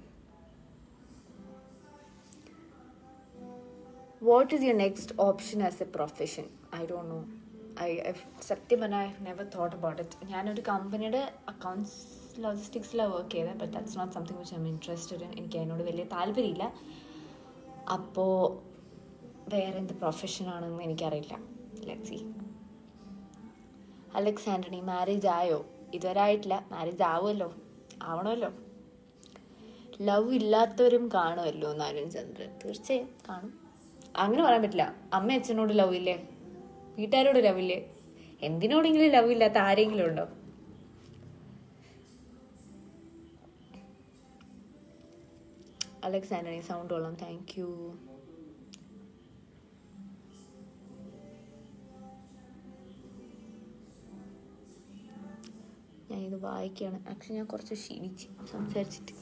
what is your next option as a profession I don't know I സത്യം പറഞ്ഞാൽ I never thought about it ഞാനൊരു കമ്പനിയുടെ അക്കൗണ്ട്സ് ലോജിസ്റ്റിക്സിലാണ് വർക്ക് ചെയ്തത് but that's not something which I am interested in എനിക്ക് അതിനോട് വലിയ താല്പര്യമില്ല അപ്പോൾ വേറെ എന്ത് പ്രൊഫഷനാണെന്ന് എനിക്കറിയില്ല let see Alex Antony marriage ആയോ ഇതുവരെ ആയിട്ടില്ല മാരേജ് ആവുമല്ലോ ആവണമല്ലോ ലവ് ഇല്ലാത്തവരും കാണുമല്ലോ എന്ന് അരുൺ ചന്ദ്രൻ തീർച്ചയായും കാണും അങ്ങനെ പറയാൻ പറ്റില്ല അമ്മ അച്ഛനോട് ലവ് ഇല്ലേ വീട്ടുകാരോട് ലവ് ഇല്ലേ എന്തിനോടെങ്കിലും ലവ് ഇല്ലാത്ത ആരെങ്കിലും ഉണ്ടോ അലക്സ് ആൻ്റണി സൗണ്ട് കൊള്ളാം താങ്ക് യു ഞാൻ ഇത് വായിക്കുകയാണ് ആക്ച്വലി ഞാൻ കുറച്ച് ക്ഷീണിച്ച് സംസാരിച്ചിട്ട്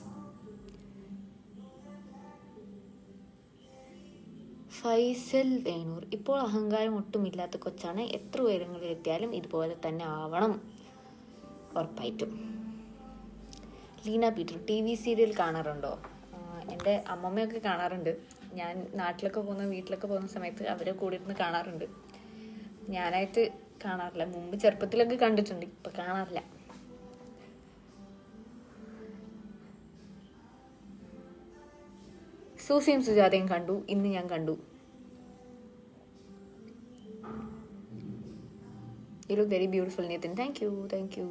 ഫൈസൽ വേണൂർ ഇപ്പോൾ അഹങ്കാരം ഒട്ടുമില്ലാത്ത കൊച്ചാണ് എത്ര ഉയരങ്ങളിൽ എത്തിയാലും ഇതുപോലെ തന്നെ ആവണം ഉറപ്പായിട്ടും Leena Peter T V serial കാണാറുണ്ടോ ആ, എൻ്റെ അമ്മമ്മയൊക്കെ കാണാറുണ്ട് ഞാൻ നാട്ടിലൊക്കെ പോകുന്ന വീട്ടിലൊക്കെ പോകുന്ന സമയത്ത് അവരെ കൂടെ ഇരുന്ന് കാണാറുണ്ട് ഞാനായിട്ട് കാണാറില്ല മുമ്പ് ചെറുപ്പത്തിലൊക്കെ കണ്ടിട്ടുണ്ട് ഇപ്പം കാണാറില്ല സൂഫിയും സുജാതയും കണ്ടു ഇന്ന് ഞാൻ കണ്ടു you look very beautiful Nithin thank you thank you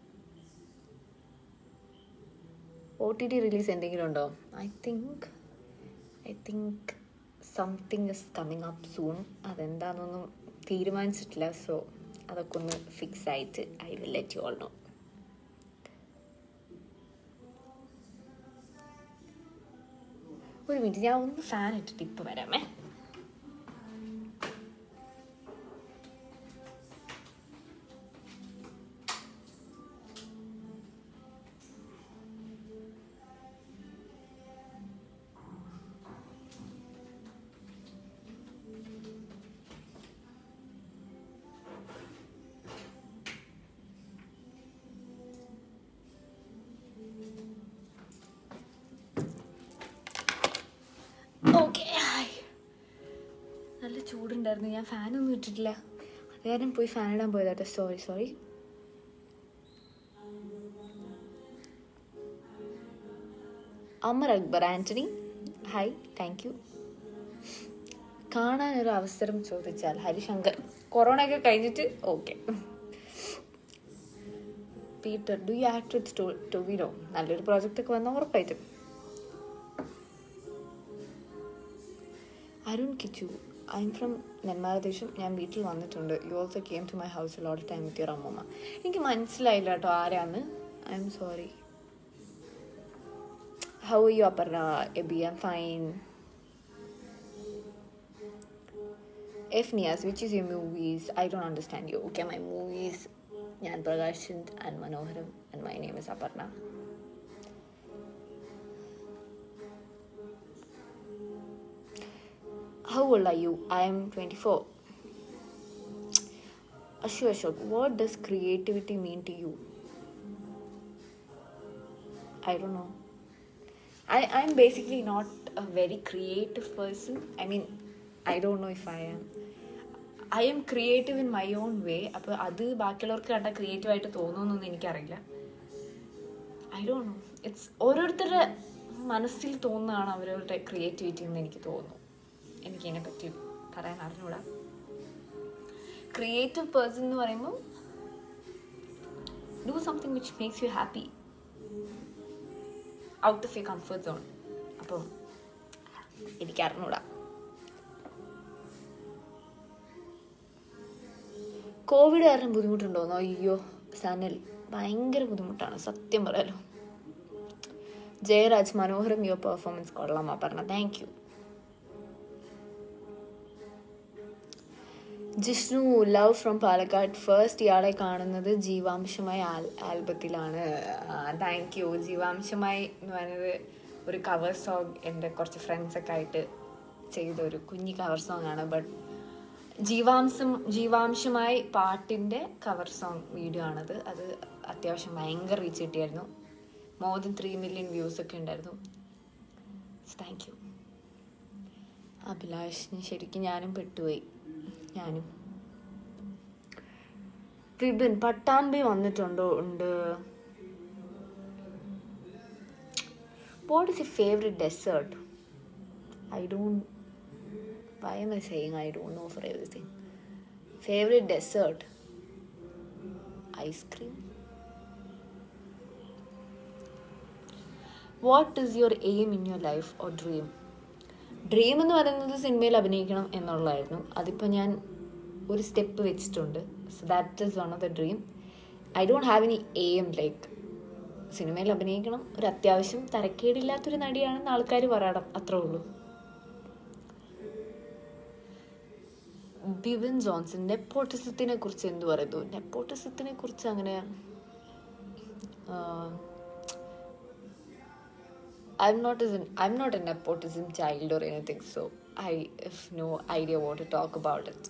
O T T release എന്തെങ്കിലും ഉണ്ടോ I think I think something is coming up soon അതെന്താണെന്നൊന്നും തീരുമാനിച്ചിട്ടില്ല സോ അതൊക്കെ ഒന്ന് ഫിക്സ് ആയിട്ട് I will let you all know ഒരു മിനിറ്റ് ഞാൻ ഒന്ന് ഫാൻ ഇട്ടിട്ട് ഇപ്പം വരാമേ ചൂടുണ്ടായിരുന്നു ഞാൻ ഫാനൊന്നും ഇട്ടിട്ടില്ല അത് കാരണം പോയി ഫാൻ ഇടാൻ പോയതാട്ടോ sorry sorry Amar Akbar Antony hi thank you കാണാനൊരു അവസരം ചോദിച്ചാൽ ഹരിശങ്കർ കൊറോണ ഒക്കെ കഴിഞ്ഞിട്ട് okay Peter do you act with Tovino നല്ലൊരു പ്രോജക്റ്റ് ഒക്കെ വന്നാൽ ഉറപ്പായിട്ടും Arun Kichu I am from Nenmaradesam ഞാൻ വീട്ടിൽ വന്നിട്ടുണ്ട് you also came to my house lot time with your ammamma എനിക്ക് മനസ്സിലായില്ല കേട്ടോ ആരാന്ന് I M sorry how you Aparna Abi I am fine F Niyas which is your movies I don't understand you okay my movies ഞാൻ Prakash Chand and Manoharam and my name is Aparna How old are you? I am 24. Ashu Ashok, what does creativity mean to you? I don't know. I, I'm basically not a very creative person. I mean, I don't know if I am. I am creative in my own way അപ്പോൾ അത് ബാക്കിയുള്ളവർക്ക് കണ്ടാൽ creative ആയിട്ട് തോന്നുമെന്നൊന്നും എനിക്കറിയില്ല I don't no it's ഓരോരുത്തരുടെ മനസ്സിൽ തോന്നുന്നതാണ് അവരവരുടെ creativity എന്ന് എനിക്ക് തോന്നുന്നു എനിക്കതിനെ പറ്റി പറയാൻ അറിഞ്ഞൂടാ ക്രിയേറ്റീവ് പേഴ്സൺ എന്ന് പറയുമ്പോൾ do something which makes you happy out of you comfort zone അപ്പം എനിക്ക് അറിഞ്ഞൂടാ കോവിഡ് കാരണം ബുദ്ധിമുട്ടുണ്ടോന്നോ അയ്യോ സനൽ ഭയങ്കര ബുദ്ധിമുട്ടാണ് സത്യം പറയാലോ ജയരാജ് മനോഹരം യുവർ പെർഫോമൻസ് കൊള്ളാമാ പറഞ്ഞ thank you Jishnu love from Palakkad first ഇയാളെ കാണുന്നത് ജീവാംശമായി ആൽ ആൽബത്തിലാണ് താങ്ക് യു ജീവാംശമായി എന്ന് പറയുന്നത് ഒരു കവർ സോങ് എൻ്റെ കുറച്ച് ഫ്രണ്ട്സൊക്കെ ആയിട്ട് ചെയ്ത ഒരു കുഞ്ഞി കവർ സോങ് ആണ് ബട്ട് ജീവാംശം ജീവാംശമായി പാട്ടിൻ്റെ കവർ സോങ് വീഡിയോ ആണത് അത് അത്യാവശ്യം ഭയങ്കര റീച്ച് കിട്ടിയായിരുന്നു more than three million views ഒക്കെ ഉണ്ടായിരുന്നു താങ്ക് യു അഭിലാഷിന് ശരിക്കും ഞാനും പെട്ടുപോയി ഞാനും വിപിൻ പട്ടാമ്പി വന്നിട്ടുണ്ടോ ഉണ്ട് what is you favourite dessert I don't why am I saying I don't know for everything? Favorite dessert? Ice cream? What is your aim in your life or dream dream എന്ന് പറയുന്നത് സിനിമയിൽ അഭിനയിക്കണം എന്നുള്ളതായിരുന്നു അതിപ്പോൾ ഞാൻ ഒരു സ്റ്റെപ്പ് വെച്ചിട്ടുണ്ട് so that is one of the dream I don't have any aim like സിനിമയിൽ അഭിനയിക്കണം ഒരു അത്യാവശ്യം തരക്കേടില്ലാത്തൊരു നടിയാണെന്ന് ആൾക്കാർ പറയണം അത്രേ ഉള്ളൂ ബിവിൻ ജോൺസൺ നെപ്പോട്ടിസത്തിനെ കുറിച്ച് എന്ത് പറയുന്നു നെപ്പോട്ടിസത്തിനെ കുറിച്ച് അങ്ങനെ I am not I am not a nepotism child or anything so I if no idea what to talk about it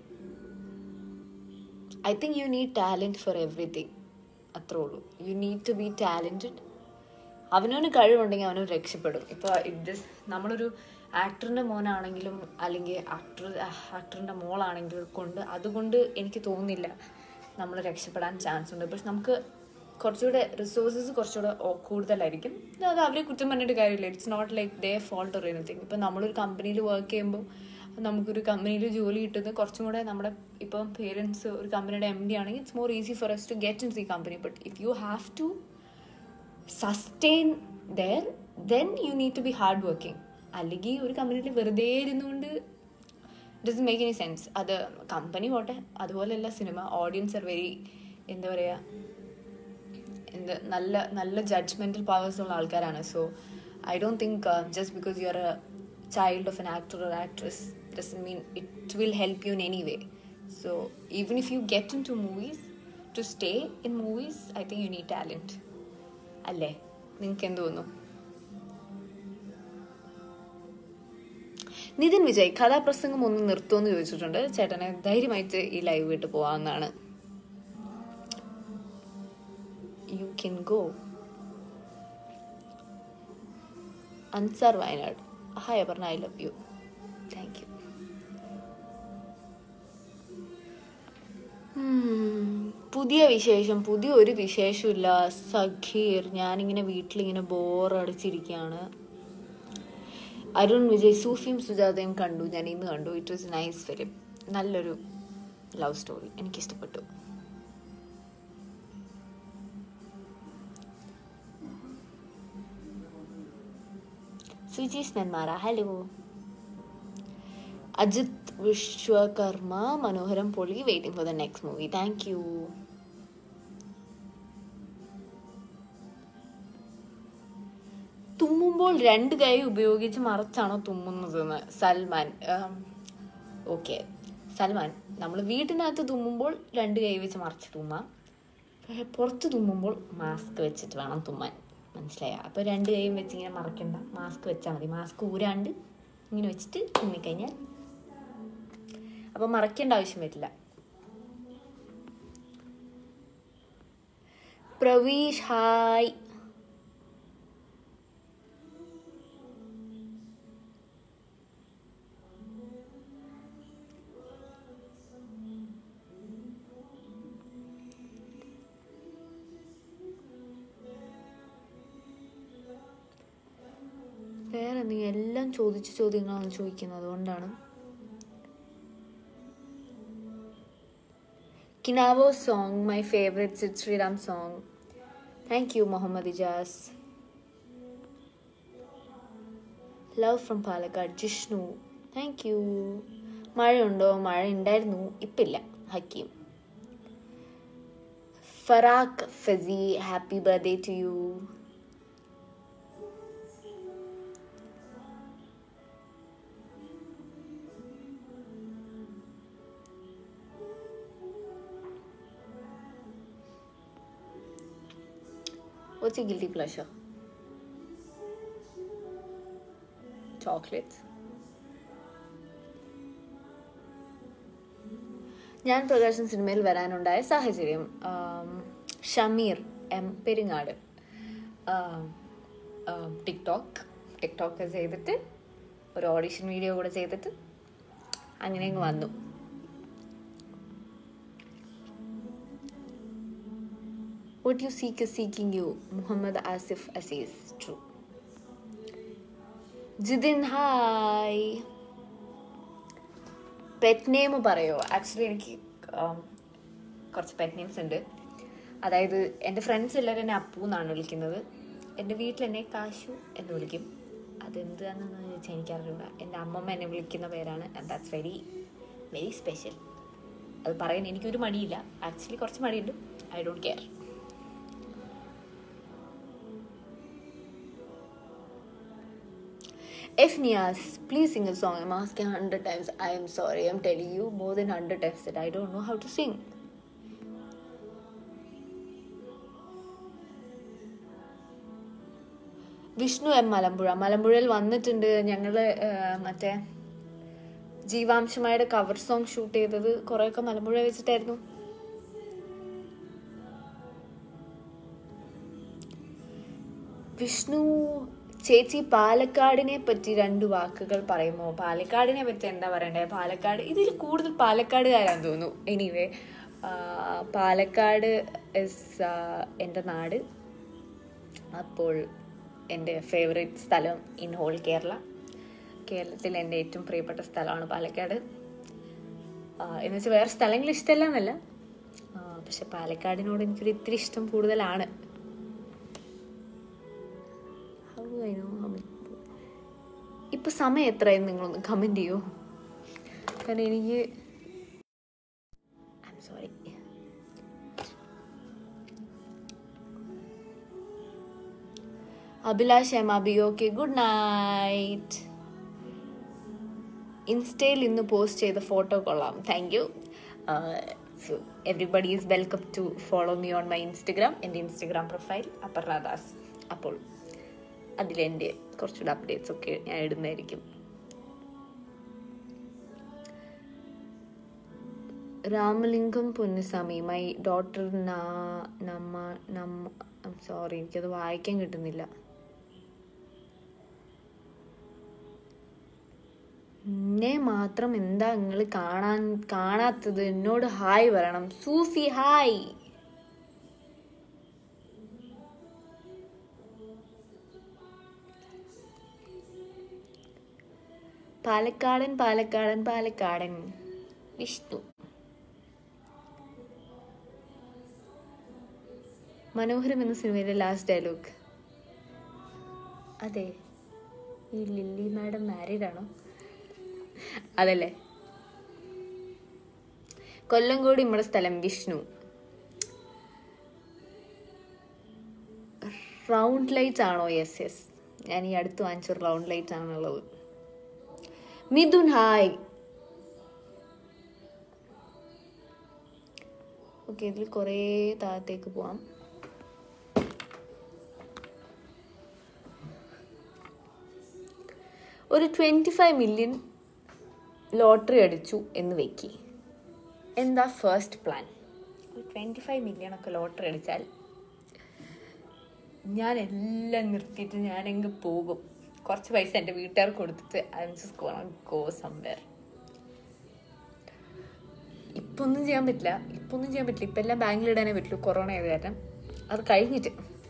I think you need talent for everything അത്രേ ഉള്ളൂ you need to be talented അവനവന് കഴിവുണ്ടെങ്കിൽ അവനവൻ രക്ഷപ്പെടും ഇപ്പോൾ ഇത് നമ്മളൊരു ആക്ടറിൻ്റെ മോനാണെങ്കിലും അല്ലെങ്കിൽ ആക്ടർ ആക്ടറിൻ്റെ മോളാണെങ്കിലും കൊണ്ട് അതുകൊണ്ട് എനിക്ക് തോന്നുന്നില്ല നമ്മൾ രക്ഷപ്പെടാൻ ചാൻസ് ഉണ്ട് പക്ഷെ നമുക്ക് കുറച്ചുകൂടെ റിസോഴ്സസ് കുറച്ചുകൂടെ കൂടുതലായിരിക്കും അത് അവരെ കുറ്റം പറഞ്ഞിട്ട് കാര്യമില്ല it's not like they fault or anything ഇപ്പം നമ്മളൊരു കമ്പനിയിൽ വർക്ക് ചെയ്യുമ്പോൾ നമുക്കൊരു കമ്പനിയിൽ ജോലി കിട്ടുന്നത് കുറച്ചും കൂടെ നമ്മുടെ ഇപ്പം പേരൻസ് ഒരു കമ്പനിയുടെ എം ഡി ആണെങ്കിൽ it's more easy for us to get in the company but if you have to sustain there then you need to be hard working അല്ലെങ്കിൽ ഒരു കമ്പനിയിൽ വെറുതെ ഇരുന്നുകൊണ്ട് ഡസ് മേക്ക് എനി സെൻസ് അത് company പോട്ടെ അതുപോലെയല്ല cinema audience are very എന്താ പറയുക എന്ത് നല്ല നല്ല ജഡ്ജ്മെൻറ്റൽ പവേഴ്സ് ഉള്ള ആൾക്കാരാണ് so I don't think just because you are a child of an actor or actress doesn't mean it will help you in any way so even if you get into movies to stay in movies I think you need talent അല്ലേ നിങ്ങൾക്ക് എന്ത് തോന്നുന്നു നിതിൻ വിജയ് കഥാപ്രസംഗം ഒന്ന് നിർത്തുമെന്ന് ചോദിച്ചിട്ടുണ്ട് ചേട്ടനെ ധൈര്യമായിട്ട് ഈ ലൈവ് വിട്ട് പോവാവുന്നതാണ് you can go Ansar Wayanad hi Aparna I love you thank you പുതിയ വിശേഷം പുതിയ ഒരു വിശേഷമില്ല സഖീർ ഞാനിങ്ങനെ വീട്ടിലിങ്ങനെ ബോറടിച്ചിരിക്കുകയാണ് അരുൺ വിജയ് സൂഫിയും സുജാതയും കണ്ടു ഞാൻ ഇന്ന് കണ്ടു ഇറ്റ് വാസ് നൈസ് ഫിലിം നല്ലൊരു ലവ് സ്റ്റോറി എനിക്കിഷ്ടപ്പെട്ടു സുജീഷ് നെന്മാറ ഹലോ അജിത് വിശ്വകർമ്മ മനോഹരം പൊളി waiting for the next movie thank you തുമ്മുമ്പോൾ രണ്ട് കൈ ഉപയോഗിച്ച് മറച്ചാണോ തുമ്മുന്നതെന്ന് സൽമാൻ ഓക്കെ സൽമാൻ നമ്മൾ വീട്ടിനകത്ത് തുമ്മുമ്പോൾ രണ്ട് കൈ വെച്ച് മറച്ച് തുമ്മാം പക്ഷെ പുറത്ത് തുമ്മുമ്പോൾ മാസ്ക് വെച്ചിട്ട് വേണം തുമ്മാൻ മനസ്സിലായ അപ്പോൾ രണ്ട് കൈയും വെച്ച് ഇങ്ങനെ മറക്കണ്ട മാസ്ക് വെച്ചാൽ മതി മാസ്ക് ഊരാണ്ട് ഇങ്ങനെ വെച്ചിട്ട് തുമ്മിക്കഴിഞ്ഞാൽ അപ്പോൾ മറക്കേണ്ട ആവശ്യം വരില്ല പ്രവീഷ് ഹായ് വേറെ എന്തെങ്കിലും എല്ലാം ചോദിച്ച ചോദ്യങ്ങളാണ് ചോദിക്കുന്നത് അതുകൊണ്ടാണ് കിനാവോ song my favourite Sid Sriram song thank you Muhammad Ijas love from Palakkad Jishnu thank you മഴയുണ്ടോ മഴ ഉണ്ടായിരുന്നു ഇപ്പില്ല Hakeem Farakh Fasi happy birthday to you What's your guilty pleasure? Chocolates. ഞാൻ പ്രകാശൻ സിനിമയിൽ വരാനുണ്ടായ സാഹചര്യം ആം, ഷമീർ എം പെരിങ്ങാട് ആം, ആം, ടിക്ടോക്ക് ടിക്ടോക്ക് ചെയ്തിട്ട് ഒരു ഓഡിഷൻ വീഡിയോ കൂടെ ചെയ്തിട്ട് അങ്ങനെ അങ്ങ് വന്നു What you seek is seeking you. Muhammad Asif Aziz. True. Jithin hi pet name പറയോ ആക്ച്വലി എനിക്ക് um, കുറച്ച് പെറ്റ് നെയിംസ് ഉണ്ട് അതായത് എൻ്റെ ഫ്രണ്ട്സ് എല്ലാവരും എന്നെ അപ്പു എന്നാണ് വിളിക്കുന്നത് എൻ്റെ വീട്ടിൽ എന്നെ കാശു എന്ന് വിളിക്കും അതെന്താണെന്ന് ചോദിച്ചാൽ എനിക്കറിയില്ല എൻ്റെ അമ്മമ്മ എന്നെ വിളിക്കുന്ന പേരാണ് and that's very very special അത് പറയാൻ എനിക്കൊരു മടിയില്ല ആക്ച്വലി കുറച്ച് മടിയുണ്ട് I don't care If Nias, please sing a song. I'm asking hundred times. I am sorry. I'm telling you more than hundred times that I don't know how to sing. Vishnu M Malampuzha മലമ്പുഴയിൽ വന്നിട്ടുണ്ട് ഞങ്ങൾ മറ്റേ ജീവാംശമായുടെ cover song shoot ചെയ്തത് കുറേയൊക്കെ മലമ്പുഴ വെച്ചിട്ടായിരുന്നു വിഷ്ണു ചേച്ചി പാലക്കാടിനെ പറ്റി രണ്ട് വാക്കുകൾ പറയുമോ പാലക്കാടിനെ പറ്റി എന്താ പറയണ്ടേ പാലക്കാട് ഇതിൽ കൂടുതൽ പാലക്കാടുകാരാന്ന് തോന്നുന്നു എനിവേ പാലക്കാട് ഇസ് എൻ്റെ നാട് അപ്പോൾ എൻ്റെ ഫേവറേറ്റ് സ്ഥലം ഇൻ ഹോൾ കേരള കേരളത്തിൽ എൻ്റെ ഏറ്റവും പ്രിയപ്പെട്ട സ്ഥലമാണ് പാലക്കാട് എന്ന് വെച്ചാൽ വേറെ സ്ഥലങ്ങൾ ഇഷ്ടമല്ല എന്നല്ല പക്ഷെ പാലക്കാടിനോട് എനിക്കൊരു ഇത്തിരി ഇഷ്ടം കൂടുതലാണ് How do I know how many people? ഇപ്പൊ സമയം എത്രയെന്ന് നിങ്ങളൊന്ന് കമന്റ് ചെയ്യൂ കാരണം എനിക്ക് sorry Abhilash M Abi okay good night ഇൻസ്റ്റയിൽ ഇന്ന് പോസ്റ്റ് ചെയ്ത ഫോട്ടോ കൊള്ളാം thank you so everybody is welcome to follow me on my Instagram എൻ്റെ ഇൻസ്റ്റഗ്രാം പ്രൊഫൈൽ അപർണദാസ് അപ്പോൾ അതിലെൻ്റെ കുറച്ചുകൂടെ അപ്ഡേറ്റ്സ് ഒക്കെ ഞാൻ ഇടുന്നതായിരിക്കും രാമലിംഗം പൊന്നുസ്വാമി മൈ ഡോട്ടർ നമ്മ നമ്മ സോറി എനിക്കത് വായിക്കാൻ കിട്ടുന്നില്ല എന്നെ മാത്രം എന്താ നിങ്ങൾ കാണാൻ കാണാത്തത് എന്നോട് ഹായ് പറയണം സൂഫി ഹായ് പാലക്കാടൻ പാലക്കാടൻ പാലക്കാടൻ വിഷ്ണു മനോഹരം എന്ന സിനിമയിലെ ലാസ്റ്റ് ഡയലോഗ് അതെ ഈ ലില്ലി മാഡം മാരീഡ് ആണോ അതല്ലേ കൊല്ലങ്കോട് നമ്മുടെ സ്ഥലം വിഷ്ണു റൗണ്ട് ലൈറ്റ് ആണോ യെസ് യെസ് ഞാൻ ഈ അടുത്ത് വാങ്ങിച്ച റൗണ്ട് ലൈറ്റ് ആണുള്ളത് മിഥുൻ ഹായ് ഓക്കെ ഇതിൽ കുറേ താഴത്തേക്ക് പോവാം ഒരു ട്വൻറ്റി ഫൈവ് മില്യൺ ലോട്ടറി അടിച്ചു എന്ന് വെക്കി എന്താ ഫസ്റ്റ് പ്ലാൻ ഒരു ട്വൻറ്റി ഫൈവ് മില്യൺ ഒക്കെ ലോട്ടറി അടിച്ചാൽ ഞാൻ എല്ലാം നിർത്തിയിട്ട് ഞാനെങ്ങ് പോകും കുറച്ച് പൈസ എൻ്റെ വീട്ടുകാർക്ക് കൊടുത്തിട്ട് I am just gonna go somewhere ഇപ്പൊ ഒന്നും ചെയ്യാൻ പറ്റില്ല ഇപ്പൊ ഒന്നും ചെയ്യാൻ പറ്റില്ല ഇപ്പൊ എല്ലാം ബാങ്കിൽ ഇടാനേ പറ്റുള്ളൂ കൊറോണ ആയത് കാരണം അത് കഴിഞ്ഞിട്ട്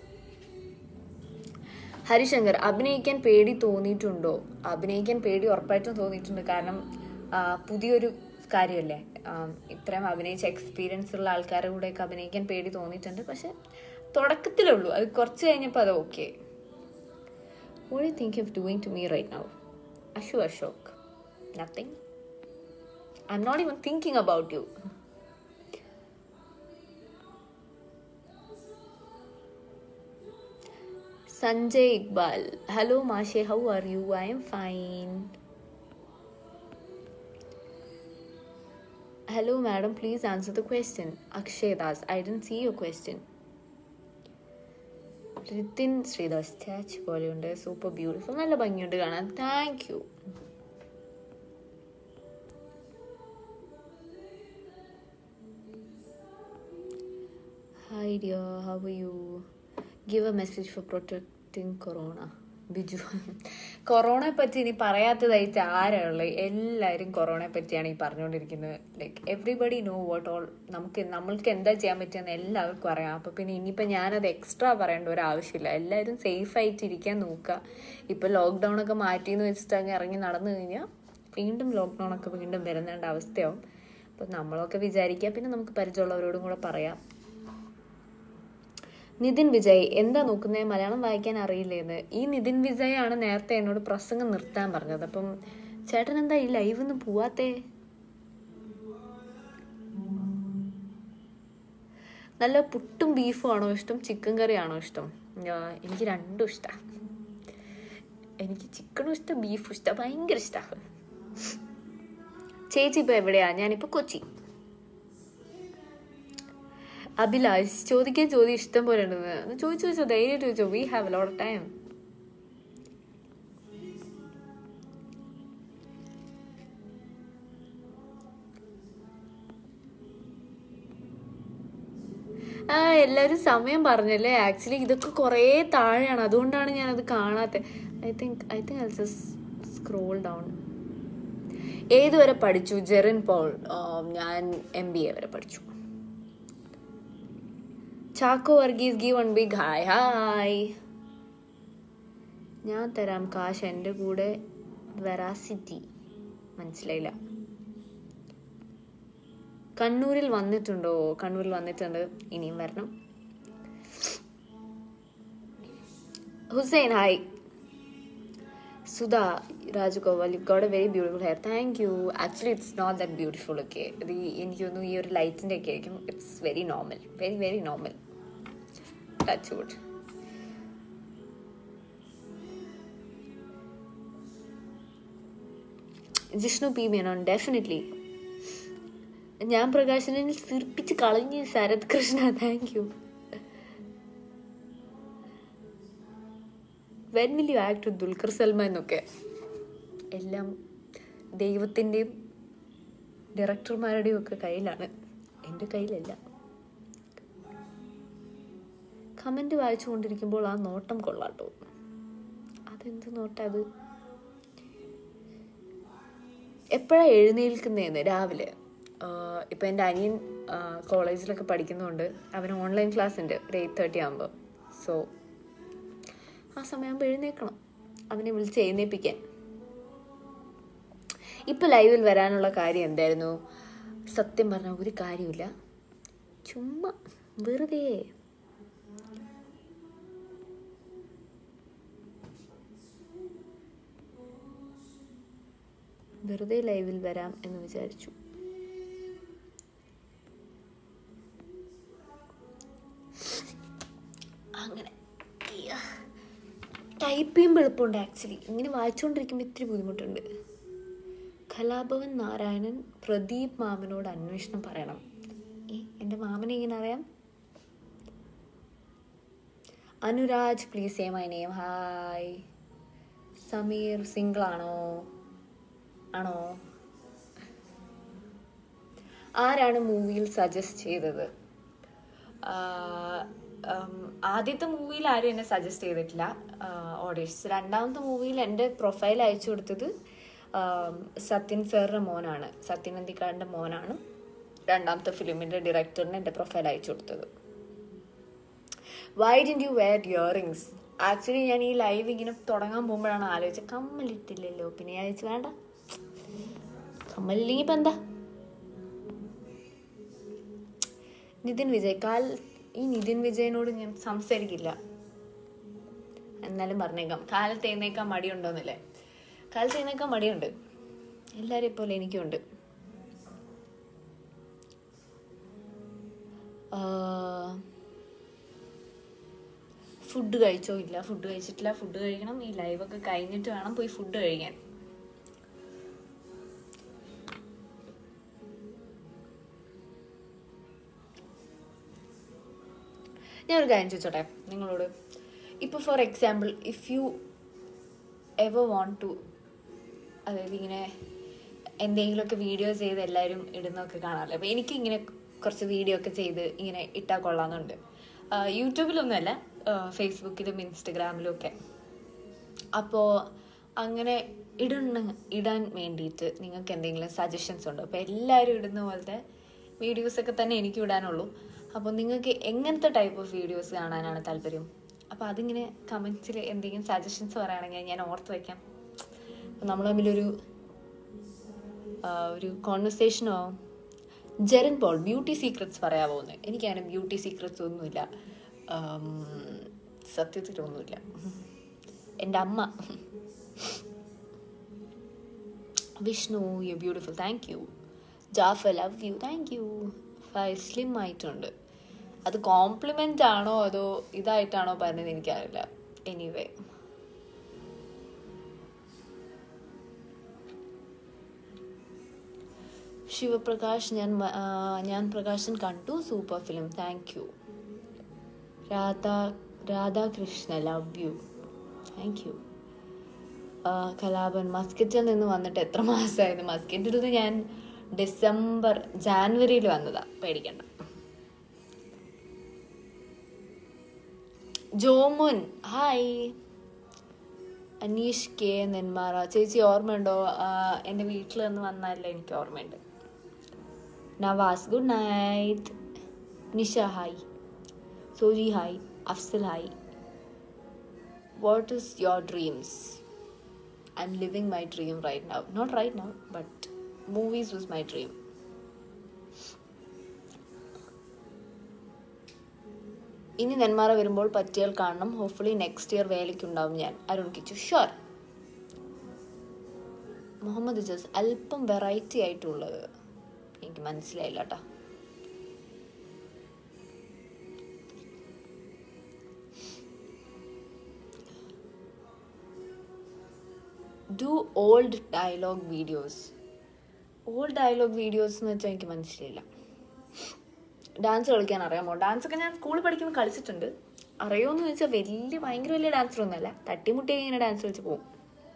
ഹരിശങ്കർ അഭിനയിക്കാൻ പേടി തോന്നിയിട്ടുണ്ടോ അഭിനയിക്കാൻ പേടി ഉറപ്പായിട്ടും തോന്നിയിട്ടുണ്ട് കാരണം ആ, പുതിയൊരു കാര്യമല്ലേ ആ, ഇത്രയും അഭിനയിച്ച എക്സ്പീരിയൻസ് ഉള്ള ആൾക്കാരുടെ കൂടെയൊക്കെ അഭിനയിക്കാൻ പേടി തോന്നിയിട്ടുണ്ട് പക്ഷെ തുടക്കത്തിലുള്ളൂ അത് കുറച്ച് കഴിഞ്ഞപ്പോൾ അത് okay What do you think of doing to me right now? Ashu Ashok. Nothing. I'm not even thinking about you. Sanjay Iqbal. Hello, Mashe. How are you? I am fine. Hello, madam. Please answer the question. Akshay Das. I didn't see your question. Rithin Sreedas statue പോലെയുണ്ട് super beautiful നല്ല ഭംഗിയുണ്ട് കാണാൻ thank you hi dear how you give a message for protecting corona Biju കൊറോണയെ പറ്റി ഇനി പറയാത്തതായിട്ട് ആരാളുള്ളത് എല്ലാവരും കൊറോണയെ പറ്റിയാണ് ഈ പറഞ്ഞുകൊണ്ടിരിക്കുന്നത് like everybody know what all നമുക്ക് നമ്മൾക്ക് എന്താ ചെയ്യാൻ പറ്റുമെന്ന് എല്ലാവർക്കും അറിയാം അപ്പോൾ പിന്നെ ഇനിയിപ്പോൾ ഞാനത് എക്സ്ട്രാ പറയേണ്ട ഒരു ആവശ്യമില്ല എല്ലാവരും സേഫ് ആയിട്ട് ഇരിക്കാൻ നോക്കുക ഇപ്പോൾ ലോക്ക്ഡൗൺ ഒക്കെ മാറ്റിയെന്ന് വെച്ചിട്ട് അങ്ങ് ഇറങ്ങി നടന്നു കഴിഞ്ഞാൽ വീണ്ടും ലോക്ക്ഡൗൺ ഒക്കെ വീണ്ടും വരുന്നേണ്ട അവസ്ഥയാവും അപ്പോൾ നമ്മളൊക്കെ വിചാരിക്കുക പിന്നെ നമുക്ക് പരിചയമുള്ളവരോടും കൂടെ പറയാം നിതിൻ വിജയ് എന്താ നോക്കുന്നത് മലയാളം വായിക്കാൻ അറിയില്ലേന്ന് ഈ നിതിൻ വിജയ് ആണ് നേരത്തെ എന്നോട് പ്രസംഗം നിർത്താൻ പറഞ്ഞത് അപ്പം ചേട്ടൻ എന്താ ഈ ലൈവ് ഒന്നും പോവാത്തേ നല്ല പുട്ടും ബീഫും ആണോ ഇഷ്ടം ചിക്കൻ കറി ആണോ ഇഷ്ടം ആ, എനിക്ക് രണ്ടും ഇഷ്ടമാണ് എനിക്ക് ചിക്കനും ഇഷ്ടം ബീഫും ഇഷ്ടം ഭയങ്കര ഇഷ്ടമാണ് ചേച്ചി ഇപ്പൊ എവിടെയാ ഞാനിപ്പോ കൊച്ചി അഭിലാഷ് ചോദിക്കാൻ ചോദ്യം ഇഷ്ടം പോലെ ഉണ്ടെന്ന് ചോദിച്ചു ചോദിച്ചോ ധൈര്യം ചോദിച്ചോ we have lot of time ആ എല്ലാവരും സമയം പറഞ്ഞല്ലേ ആക്ച്വലി ഇതൊക്കെ കുറേ താഴെയാണ് അതുകൊണ്ടാണ് ഞാനത് കാണാത്തത് I think I think I just scroll down ഏതുവരെ പഠിച്ചു ജെറിൻ പോൾ ആ, ഞാൻ എം ബി എ വരെ പഠിച്ചു Chacko Varghese give one big hi hi ഞാൻ തരാം കാശ് എൻ്റെ കൂടെ വെറാസിറ്റി മനസ്സിലായില്ല കണ്ണൂരിൽ വന്നിട്ടുണ്ടോ കണ്ണൂരിൽ വന്നിട്ടുണ്ട് ഇനിയും വരണം Hussain hi Sudha Rajagopal you got a very beautiful hair thank you actually it's not that beautiful ഒക്കെ ഇത് ഈ- എനിക്ക് തോന്നുന്നു ഈ ഒരു ലൈറ്റിൻ്റെ ഒക്കെ ആയിരിക്കും it's very normal very very normal touch wood Jishnu P Menon definitely ഞാൻ പ്രകാശനെ സിർപ്പിച്ച് കളഞ്ഞു Sarath Krishna thank you when will you act Dulquer Salman എന്നൊക്കെ എല്ലാം ദൈവത്തിൻ്റെയും ഡയറക്ടർമാരുടെയും ഒക്കെ കയ്യിലാണ് എൻ്റെ കയ്യിലല്ല കമൻറ്റ് വായിച്ചുകൊണ്ടിരിക്കുമ്പോൾ ആ നോട്ടം കൊള്ളാട്ടോ അതെന്ത് നോട്ടം അത് എപ്പോഴാണ് എഴുന്നേൽക്കുന്നതെന്ന് രാവിലെ ആഹ് ഇപ്പം എൻ്റെ അനിയൻ ആഹ് കോളേജിലൊക്കെ പഠിക്കുന്നുണ്ട് അവന് ഓൺലൈൻ ക്ലാസ് ഉണ്ട് ഒരു എയ്റ്റ് തേർട്ടി ആകുമ്പോൾ സോ ആ സമയമാകുമ്പോൾ എഴുന്നേൽക്കണം അവനെ വിളിച്ച് എഴുന്നേൽപ്പിക്കാൻ ഇപ്പം ലൈവിൽ വരാനുള്ള കാര്യം എന്തായിരുന്നു സത്യം പറഞ്ഞാൽ ഒരു കാര്യമില്ല ചുമ്മാ വെറുതെ വെറുതെ ലൈവിൽ വരാം എന്ന് വിചാരിച്ചു അങ്ങനെ ടൈപ്പ് ചെയ്യുമ്പോൾ എളുപ്പമുണ്ട് ആക്ച്വലി ഇങ്ങനെ വായിച്ചുകൊണ്ടിരിക്കുമ്പോൾ ഇത്തിരി ബുദ്ധിമുട്ടുണ്ട് കലാഭവൻ നാരായണൻ പ്രദീപ് മാമനോട് അന്വേഷണം പറയണം ഏ എൻ്റെ മാമനെ ഇങ്ങനെ അറിയാം Anuraj please say my name hi Sameer single ആണോ ആണോ ആരാണ് മൂവിയിൽ സജസ്റ്റ് ചെയ്തത് ആഹ് ഉം, ആദ്യത്തെ മൂവിയിൽ ആരും എന്നെ സജസ്റ്റ് ചെയ്തിട്ടില്ല ഓഡിയൻസ് രണ്ടാമത്തെ മൂവിയിൽ എൻ്റെ പ്രൊഫൈൽ അയച്ചു കൊടുത്തത് ആം, സത്യൻ സാറിൻ്റെ മോനാണ് സത്യൻ അന്തിക്കാടിൻ്റെ മോനാണ് രണ്ടാമത്തെ ഫിലിമിൻ്റെ ഡയറക്ടറിന് എൻ്റെ പ്രൊഫൈൽ അയച്ചു കൊടുത്തത് why didn't you wear earrings actually ഞാൻ ഈ ലൈവ് ഇങ്ങനെ തുടങ്ങാൻ പോകുമ്പോഴാണ് ആലോചിച്ചത് കമ്മലിട്ടില്ലല്ലോ പിന്നെ ഞാൻ വിചാരിച്ചു വേണ്ട കമ്മലില്ലെങ്കിൽ ഇപ്പം എന്താ നിതിൻ വിജയ് കാൽ ഈ നിതിൻ വിജയനോട് ഞാൻ സംസാരിക്കില്ല എന്നാലും പറഞ്ഞേക്കാം കാലത്ത് എഴുന്നേക്കാൻ മടിയുണ്ടോന്നല്ലേ കാലത്ത് എഴുന്നേക്കാൻ മടിയുണ്ട് എല്ലാവരെയും പോലെ എനിക്കുണ്ട് ഫുഡ് കഴിച്ചോ ഇല്ല ഫുഡ് കഴിച്ചിട്ടില്ല ഫുഡ് കഴിക്കണം ഈ ലൈവൊക്കെ കഴിഞ്ഞിട്ട് വേണം പോയി ഫുഡ് കഴിക്കാൻ ഞാനൊരു കാര്യം ചോദിച്ചോട്ടെ നിങ്ങളോട് ഇപ്പോൾ for example if you ever want to അതായത് ഇങ്ങനെ എന്തെങ്കിലുമൊക്കെ വീഡിയോ ചെയ്ത് എല്ലാവരും ഇടുന്നതൊക്കെ കാണാമല്ലോ അപ്പോൾ എനിക്ക് ഇങ്ങനെ കുറച്ച് വീഡിയോ ഒക്കെ ചെയ്ത് ഇങ്ങനെ ഇട്ടാൽ കൊള്ളാമെന്നുണ്ട് ആഹ് യൂട്യൂബിലൊന്നുമല്ല ആഹ് ഫേസ്ബുക്കിലും ഇൻസ്റ്റഗ്രാമിലും ഒക്കെ അപ്പോൾ അങ്ങനെ ഇടുന്ന ഇടാൻ വേണ്ടിയിട്ട് നിങ്ങൾക്ക് എന്തെങ്കിലും സജഷൻസ് ഉണ്ടോ അപ്പോൾ എല്ലാവരും ഇടുന്ന പോലത്തെ വീഡിയോസൊക്കെ തന്നെ എനിക്ക് ഇടാനുള്ളൂ അപ്പോൾ നിങ്ങൾക്ക് എങ്ങനത്തെ ടൈപ്പ് ഓഫ് വീഡിയോസ് കാണാനാണ് താല്പര്യം അപ്പോൾ അതിങ്ങനെ കമൻസിൽ എന്തെങ്കിലും സജഷൻസ് പറയുകയാണെങ്കിൽ ഞാൻ ഓർത്ത് വയ്ക്കാം അപ്പോൾ നമ്മൾ തമ്മിലൊരു ആ, ഒരു കോൺവെർസേഷനോ ജെറൻ പോൾ ബ്യൂട്ടി സീക്രട്സ് പറയാൻ പോകുന്നത് എനിക്കങ്ങനെ ബ്യൂട്ടി സീക്രട്സ് ഒന്നുമില്ല ആം, സത്യത്തിലൊന്നുമില്ല എൻ്റെ അമ്മ Vishnu you beautiful thank you Jafar love you thank you slim ആയിട്ടുണ്ട് അത് കോംപ്ലിമെൻ്റ് ആണോ അതോ ഇതായിട്ടാണോ പറഞ്ഞത് എനിക്കറിയില്ല എനിവേ ശിവപ്രകാശ് ഞാൻ മ- ആ, ഞാൻ പ്രകാശൻ കണ്ടു super film thank you Radha Radhakrishna love you thank you Kalapan മസ്കറ്റിൽ നിന്ന് വന്നിട്ട് എത്ര മാസമായിരുന്നു മസ്കറ്റിൽ നിന്ന് ഞാൻ ഡിസംബർ ജാനുവരിയിൽ വന്നതാ പേടിക്കണ്ട ജോമുൻ ഹായ് അനീഷ് കെ നെന്മാറ ചേച്ചി ഓർമ്മയുണ്ടോ ആ, എൻ്റെ വീട്ടിൽ നിന്ന് വന്നാലേ എനിക്ക് ഓർമ്മയുണ്ട് Navas good night Nisha hi Soji hi Afsal hi what is your dreams I am living my dream right now not right now but movies was my dream ഇനി നെന്മാറ വരുമ്പോൾ പറ്റിയാൽ കാണണം ഹോപ്പ്ഫുള്ളി നെക്സ്റ്റ് ഇയർ വേലയ്ക്കുണ്ടാവും ഞാൻ അരുൺ കിച്ചു ഷുവർ മുഹമ്മദ് ജസ് അല്പം വെറൈറ്റി ആയിട്ടുള്ളത് എനിക്ക് മനസ്സിലായില്ല കേട്ടോ do old dialogue videos old dialogue videos എന്ന് വെച്ചാൽ എനിക്ക് മനസ്സിലായില്ല ഡാൻസ് കളിക്കാൻ അറിയാമോ ഡാൻസ് ഒക്കെ ഞാൻ സ്കൂളിൽ പഠിക്കുമ്പോൾ കളിച്ചിട്ടുണ്ട് അറിയോന്ന് ചോദിച്ചാൽ വലിയ ഭയങ്കര വലിയ ഡാൻസർ ഒന്നുമല്ല തട്ടിമുട്ടി ഇങ്ങനെ ഡാൻസ് കളിച്ച് പോകും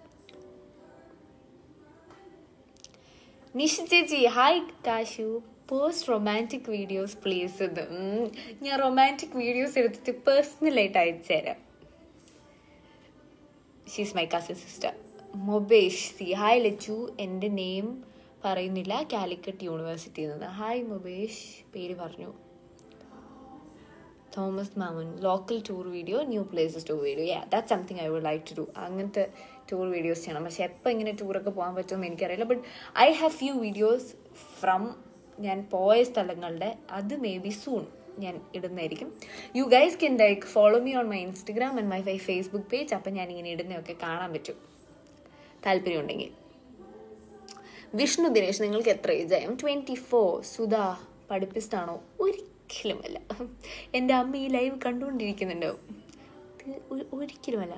നിഷ ചേച്ചി ഹായ് കാശു പോസ്റ്റ് റൊമാൻറ്റിക് വീഡിയോസ് പ്ലീസ് ഇത് ഉം, ഞാൻ റൊമാൻറ്റിക് വീഡിയോസ് എടുത്തിട്ട് പേഴ്സണലായിട്ട് അയച്ചു തരാം she's my cousin sister Mobesh C hi Lachu എൻ്റെ നെയിം പറയുന്നില്ല കാലിക്കറ്റ് യൂണിവേഴ്സിറ്റിയിൽ നിന്ന് ഹായ് മൊബേഷ് പേര് പറഞ്ഞു തോമസ് മാമൻ local tour video new places tour video yeah that something I would like to do അങ്ങനത്തെ ടൂർ വീഡിയോസ് ചെയ്യണം പക്ഷെ എപ്പോൾ ഇങ്ങനെ ടൂറൊക്കെ പോകാൻ പറ്റുമെന്ന് എനിക്കറിയില്ല but I have few videos from ഞാൻ പോയ സ്ഥലങ്ങളുടെ അത് മേ ബി സൂൺ ഞാൻ ഇടുന്നതായിരിക്കും you guys can like follow me on my Instagram and my my Facebook page അപ്പം ഞാൻ ഇങ്ങനെ ഇടുന്നതൊക്കെ കാണാൻ പറ്റും താല്പര്യമുണ്ടെങ്കിൽ വിഷ്ണു ദിനേശ് നിങ്ങൾക്ക് എത്ര ഏജ് ആയും ട്വൻറ്റി ഫോർ സുധാ പഠിപ്പിസ്റ്റാണോ ഒരിക്കലുമല്ല എൻ്റെ അമ്മ ഈ ലൈവ് കണ്ടുകൊണ്ടിരിക്കുന്നുണ്ടാവും ഇത് ഒ- ഒരിക്കലുമല്ല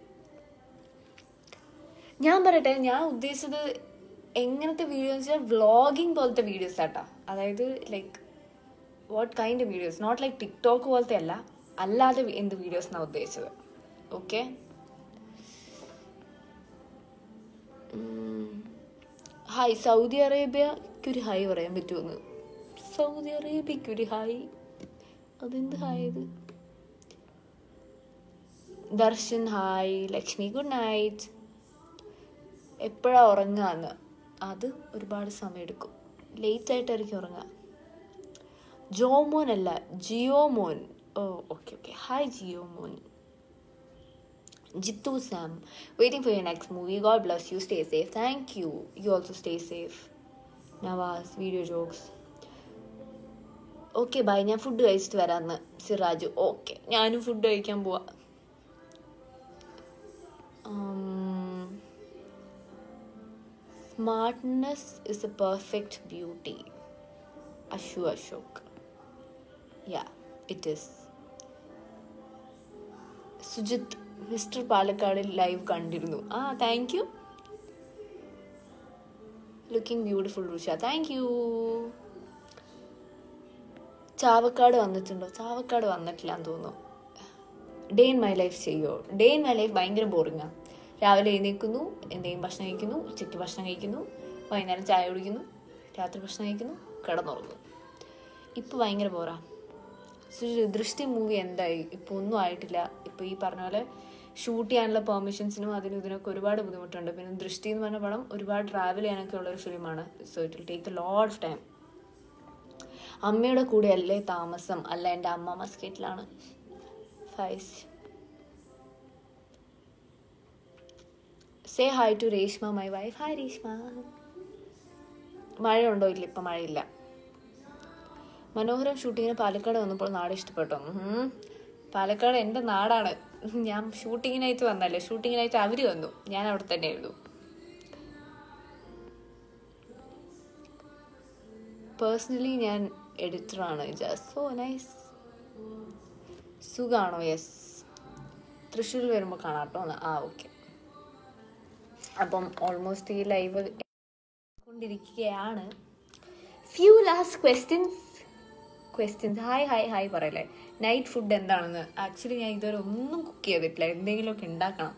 ഞാൻ പറയട്ടെ ഞാൻ ഉദ്ദേശിച്ചത് എങ്ങനത്തെ വീഡിയോസ് വെച്ചാൽ വ്ളോഗിങ് പോലത്തെ വീഡിയോസ് ആട്ടാ അതായത് like what kind of videos not like TikTok പോലത്തെ അല്ല അല്ലാതെ എന്ത് വീഡിയോസ് എന്നാണ് ഉദ്ദേശിച്ചത് ഓക്കെ ഹായ് സൗദി അറേബ്യക്ക് ഒരു ഹായ് പറയാൻ പറ്റുമെന്ന് സൗദി അറേബ്യക്ക് ഒരു ഹായ് അതെന്ത് ഹായ് ഇത് Darshan hi Lakshmi good night എപ്പോഴാ ഉറങ്ങാന്ന് അത് ഒരുപാട് സമയം എടുക്കും ലേറ്റ് ആയിട്ടായിരിക്കും ഉറങ്ങുക ജോമോൻ അല്ല Jiomon oh okay okay hi Jiomon Jithu Sam waiting for your next movie God bless you stay safe thank you you also stay safe Navas video jokes okay bye ഞാൻ ഫുഡ് കഴിച്ചിട്ട് വരാമെന്ന് സിറാജു ഓക്കെ ഞാനും ഫുഡ് കഴിക്കാൻ പോവാ smartness is a perfect beauty Ashu Ashok yeah it is Sujith mister പാലക്കാടിൽ live കണ്ടിരുന്നു ആ thank you looking beautiful Rusha thank you Chavakkad വന്നിട്ടുണ്ടോ ചാവക്കാട് വന്നിട്ടില്ല എന്ന് തോന്നുന്നു ഡേ ഇൻ മൈ ലൈഫ് ചെയ്യുമോ ഡേ ഇൻ മൈ ലൈഫ് ഭയങ്കര ബോറിങ്ങാണ് രാവിലെ എഴുന്നേൽക്കുന്നു എന്തെങ്കിലും ഭക്ഷണം കഴിക്കുന്നു ഉച്ചയ്ക്ക് ഭക്ഷണം കഴിക്കുന്നു വൈകുന്നേരം ചായ കുടിക്കുന്നു രാത്രി ഭക്ഷണം കഴിക്കുന്നു കിടന്നുറങ്ങുന്നു ഇപ്പോൾ ഭയങ്കര ബോറാ സുജി- ദൃഷ്ടി മൂവി എന്തായി ഇപ്പോൾ ഒന്നും ആയിട്ടില്ല ഇപ്പോൾ ഈ പറഞ്ഞ പോലെ ഷൂട്ട് ചെയ്യാനുള്ള പെർമിഷൻസിനും അതിനും ഇതിനൊക്കെ ഒരുപാട് ബുദ്ധിമുട്ടുണ്ട് പിന്നെ ദൃഷ്ടി എന്ന് പറഞ്ഞ പടം ഒരുപാട് ട്രാവൽ ചെയ്യാനൊക്കെ ഉള്ള ഒരു ഫിലിമാണ് so it will take a lot of time അമ്മയുടെ കൂടെ അല്ലേ താമസം അല്ല എൻ്റെ അമ്മ മസ്കറ്റിലാണ് Faiz say hi to Reshma my wife hi Reshma മഴയുണ്ടോ ഇല്ല ഇപ്പം മഴയില്ല മനോഹരം ഷൂട്ടിങ്ങിന് പാലക്കാട് വന്നപ്പോൾ നാട് ഇഷ്ടപ്പെട്ടോ ഉം. പാലക്കാട് എൻ്റെ നാടാണ് ഞാൻ ഷൂട്ടിങ്ങിനായിട്ട് വന്നല്ലേ ഷൂട്ടിങ്ങിനായിട്ട് അവർ വന്നു ഞാൻ അവിടെ തന്നെ ആയിരുന്നു പേഴ്സണലി ഞാൻ എഡിറ്ററാണ് ജസ്റ്റ് സോ നൈസ് സുഖാണോ യെസ് തൃശ്ശൂർ വരുമ്പോൾ കാണാട്ടോ എന്ന് ആ ഓക്കെ അപ്പം ഓൾമോസ്റ്റ് ഈ ലൈവ് കൊണ്ടിരിക്കുകയാണ് few last questions questions hi hi hi പറയല്ലേ നൈറ്റ് ഫുഡ് എന്താണെന്ന് ആക്ച്വലി ഞാൻ ഇതുവരെ ഒന്നും കുക്ക് ചെയ്തിട്ടില്ല എന്തെങ്കിലുമൊക്കെ ഉണ്ടാക്കണം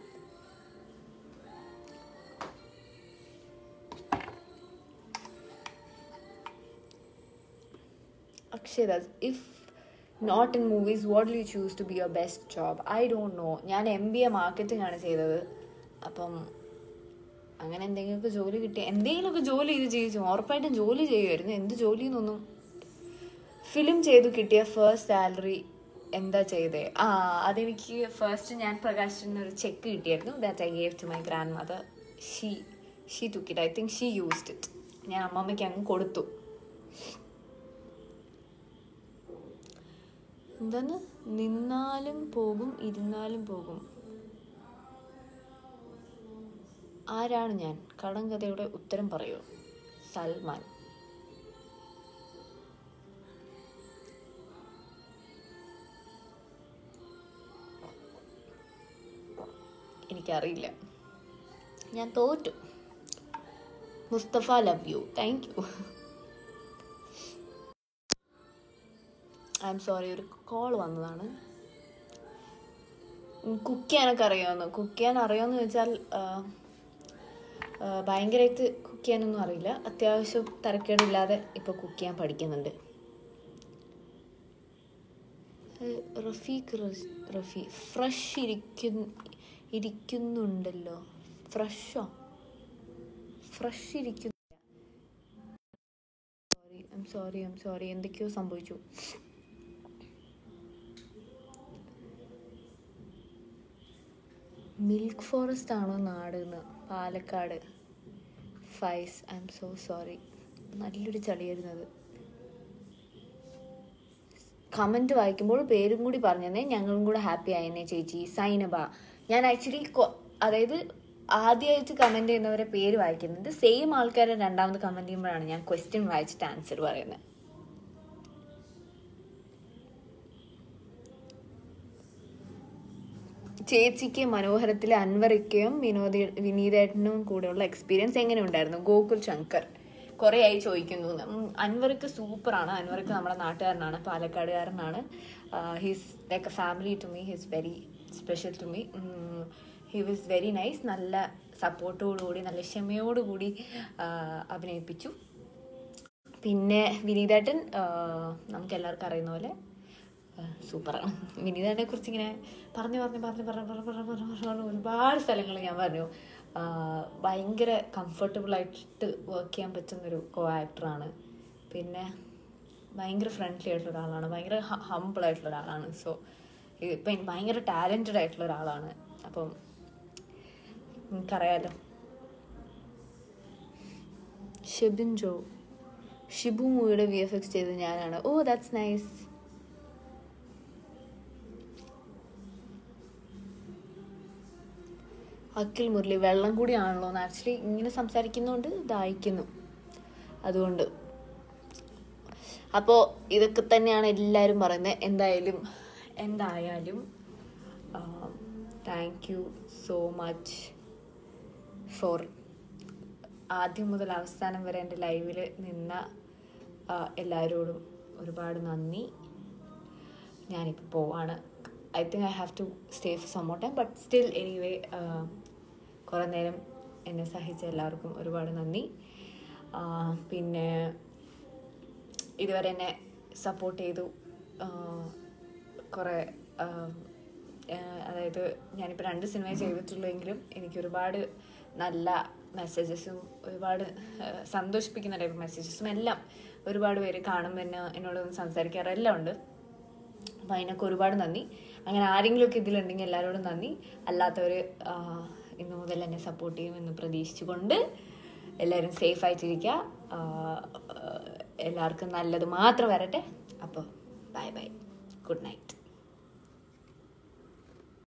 Akshayadas if not in movies what you choose to be your best job I don't know ഞാൻ എം ബി എ മാർക്കറ്റിംഗ് ആണ് ചെയ്തത് അപ്പം അങ്ങനെ എന്തെങ്കിലുമൊക്കെ ജോലി കിട്ടിയ എന്തെങ്കിലുമൊക്കെ ജോലി ചെയ്ത് ജീവിച്ചു ഉറപ്പായിട്ടും ജോലി ചെയ്യുമായിരുന്നു എന്ത് ജോലി എന്നൊന്നും ഫിലിം ചെയ്തു കിട്ടിയ ഫസ്റ്റ് സാലറി എന്താ ചെയ്തേ ആ അതെനിക്ക് ഫസ്റ്റ് ഞാൻ പ്രകാശിന് ഒരു ചെക്ക് കിട്ടിയായിരുന്നു that I gave to my grandmother she she took it I think she used it ഞാൻ അമ്മമ്മയ്ക്ക് അങ്ങ് കൊടുത്തു എന്താണ് നിന്നാലും പോകും ഇരുന്നാലും പോകും ആരാണ് ഞാൻ കടം കഥയുടെ ഉത്തരം പറയൂ സൽമാൻ എനിക്കറിയില്ല ഞാൻ തോറ്റു Mustafa love you thank you I M sorry ഒരു കോൾ വന്നതാണ് കുക്ക് ചെയ്യാനൊക്കെ അറിയാമെന്ന് കുക്ക് ചെയ്യാൻ അറിയാമെന്ന് ചോദിച്ചാൽ ഭയങ്കരമായിട്ട് കുക്ക് ചെയ്യാനൊന്നും അറിയില്ല അത്യാവശ്യം തരക്കേടില്ലാതെ ഇപ്പോൾ കുക്ക് ചെയ്യാൻ പഠിക്കുന്നുണ്ട് ഏഹ് റഫീഖ് റസ്- റഫി ഫ്രഷ് ഇരിക്കുന്നു ഇരിക്കുന്നുണ്ടല്ലോ ഫ്രഷോ ഫ്രഷ് ഇരിക്കുന്നു sorry I'm sorry I'm sorry എന്തൊക്കെയോ സംഭവിച്ചു മിൽക്ക് ഫോറസ്റ്റ് ആണോ നാട് എന്ന് Palakkad Faiz I'm so sorry നല്ലൊരു ചളിയായിരുന്നു അത് കമൻറ്റ് വായിക്കുമ്പോൾ പേരും കൂടി പറഞ്ഞതേ ഞങ്ങളും കൂടെ ഹാപ്പി ആയെന്നെ ചേച്ചി സൈനബ ഞാൻ ആക്ച്വലി അതായത് ആദ്യമായിട്ട് കമൻറ്റ് ചെയ്യുന്നവരെ പേര് വായിക്കുന്നുണ്ട് സെയിം ആൾക്കാരെ രണ്ടാമത് കമൻറ്റ് ചെയ്യുമ്പോഴാണ് ഞാൻ ക്വസ്റ്റ്യൻ വായിച്ചിട്ട് ആൻസർ പറയുന്നത് ചേച്ചിക്ക് മനോഹരത്തിലെ അൻവറിക്കയും വിനോദി വിനീതേട്ടനും കൂടെയുള്ള എക്സ്പീരിയൻസ് എങ്ങനെ ഉണ്ടായിരുന്നു ഗോകുൽ ശങ്കർ കുറേ ആയി ചോദിക്കുന്നു ഉം, അൻവർക്ക് സൂപ്പറാണ് അൻവർക്ക് നമ്മുടെ നാട്ടുകാരനാണ് പാലക്കാടുകാരനാണ് he's like a family to me his very special to me he was very nice നല്ല സപ്പോർട്ടോടുകൂടി നല്ല ക്ഷമയോടുകൂടി ആ, അഭിനയിപ്പിച്ചു പിന്നെ വിനീതേട്ടൻ നമുക്ക് എല്ലാവർക്കും അറിയുന്ന പോലെ സൂപ്പറാണ് വിനീതേട്ടനെ കുറിച്ച് ഇങ്ങനെ പറഞ്ഞു പറഞ്ഞു പറഞ്ഞു പറഞ്ഞു പറഞ്ഞു പറഞ്ഞു പറഞ്ഞു പറഞ്ഞു പറഞ്ഞു ഒരുപാട് സ്ഥലങ്ങൾ ഞാൻ പറഞ്ഞു ആ, ഭയങ്കര കംഫർട്ടബിൾ ആയിട്ട് വർക്ക് ചെയ്യാൻ പറ്റുന്നൊരു കോ ആക്ടറാണ് പിന്നെ ഭയങ്കര ഫ്രണ്ട്ലി ആയിട്ടുള്ള ഒരാളാണ് ഭയങ്കര ഹംബിൾ ആയിട്ടുള്ള ഒരാളാണ് സോ ഇപ്പം ഭയങ്കര ടാലൻറ്റഡ് ആയിട്ടുള്ള ഒരാളാണ് അപ്പം നിങ്ങൾക്കറിയാലോ ഷിബിൻ ജോ ഷിബു മൂവിയുടെ വി എഫ് എക്സ് ചെയ്തത് ഞാനാണ് oh that's nice Akhil Murali വെള്ളം കൂടിയാണല്ലോ എന്ന് ആക്ച്വലി ഇങ്ങനെ സംസാരിക്കുന്നതുകൊണ്ട് ദാഹിക്കുന്നു അതുകൊണ്ട് അപ്പോൾ ഇതൊക്കെ തന്നെയാണ് എല്ലാവരും പറയുന്നത് എന്തായാലും എന്തായാലും thank you so much for ആദ്യം മുതൽ അവസാനം വരെ എൻ്റെ ലൈവിൽ നിന്ന ആ, എല്ലാവരോടും ഒരുപാട് നന്ദി ഞാനിപ്പോൾ പോവാണ് I think I have to stay for some more time but still anyway കുറേ നേരം എന്നെ സഹിച്ച എല്ലാവർക്കും ഒരുപാട് നന്ദി ആ, പിന്നെ ഇതുവരെ എന്നെ സപ്പോർട്ട് ചെയ്തു ആ, കുറേ ആ, ആ, അതായത് ഞാനിപ്പോൾ രണ്ട് സിനിമ ചെയ്തിട്ടുള്ളെങ്കിലും എനിക്ക് ഒരുപാട് നല്ല മെസ്സേജസും ഒരുപാട് ആ, സന്തോഷിപ്പിക്കുന്ന ടൈപ്പ് മെസ്സേജസും എല്ലാം ഒരുപാട് പേര് കാണുമ്പോൾ എന്നെ എന്നോട് സംസാരിക്കാറെല്ലാം ഉണ്ട് അപ്പം അതിനൊക്കെ ഒരുപാട് നന്ദി അങ്ങനെ ആരെങ്കിലുമൊക്കെ ഇതിലുണ്ടെങ്കിൽ എല്ലാവരോടും നന്ദി അല്ലാത്തവർ ഇന്നു മുതൽ എന്നെ സപ്പോർട്ട് ചെയ്യുമെന്ന് പ്രതീക്ഷിച്ചുകൊണ്ട് എല്ലാവരും സേഫ് ആയിട്ടിരിക്കുക ആ, ആ, എല്ലാവർക്കും നല്ലത് മാത്രം വരട്ടെ അപ്പോൾ ബൈ ബൈ ഗുഡ് നൈറ്റ്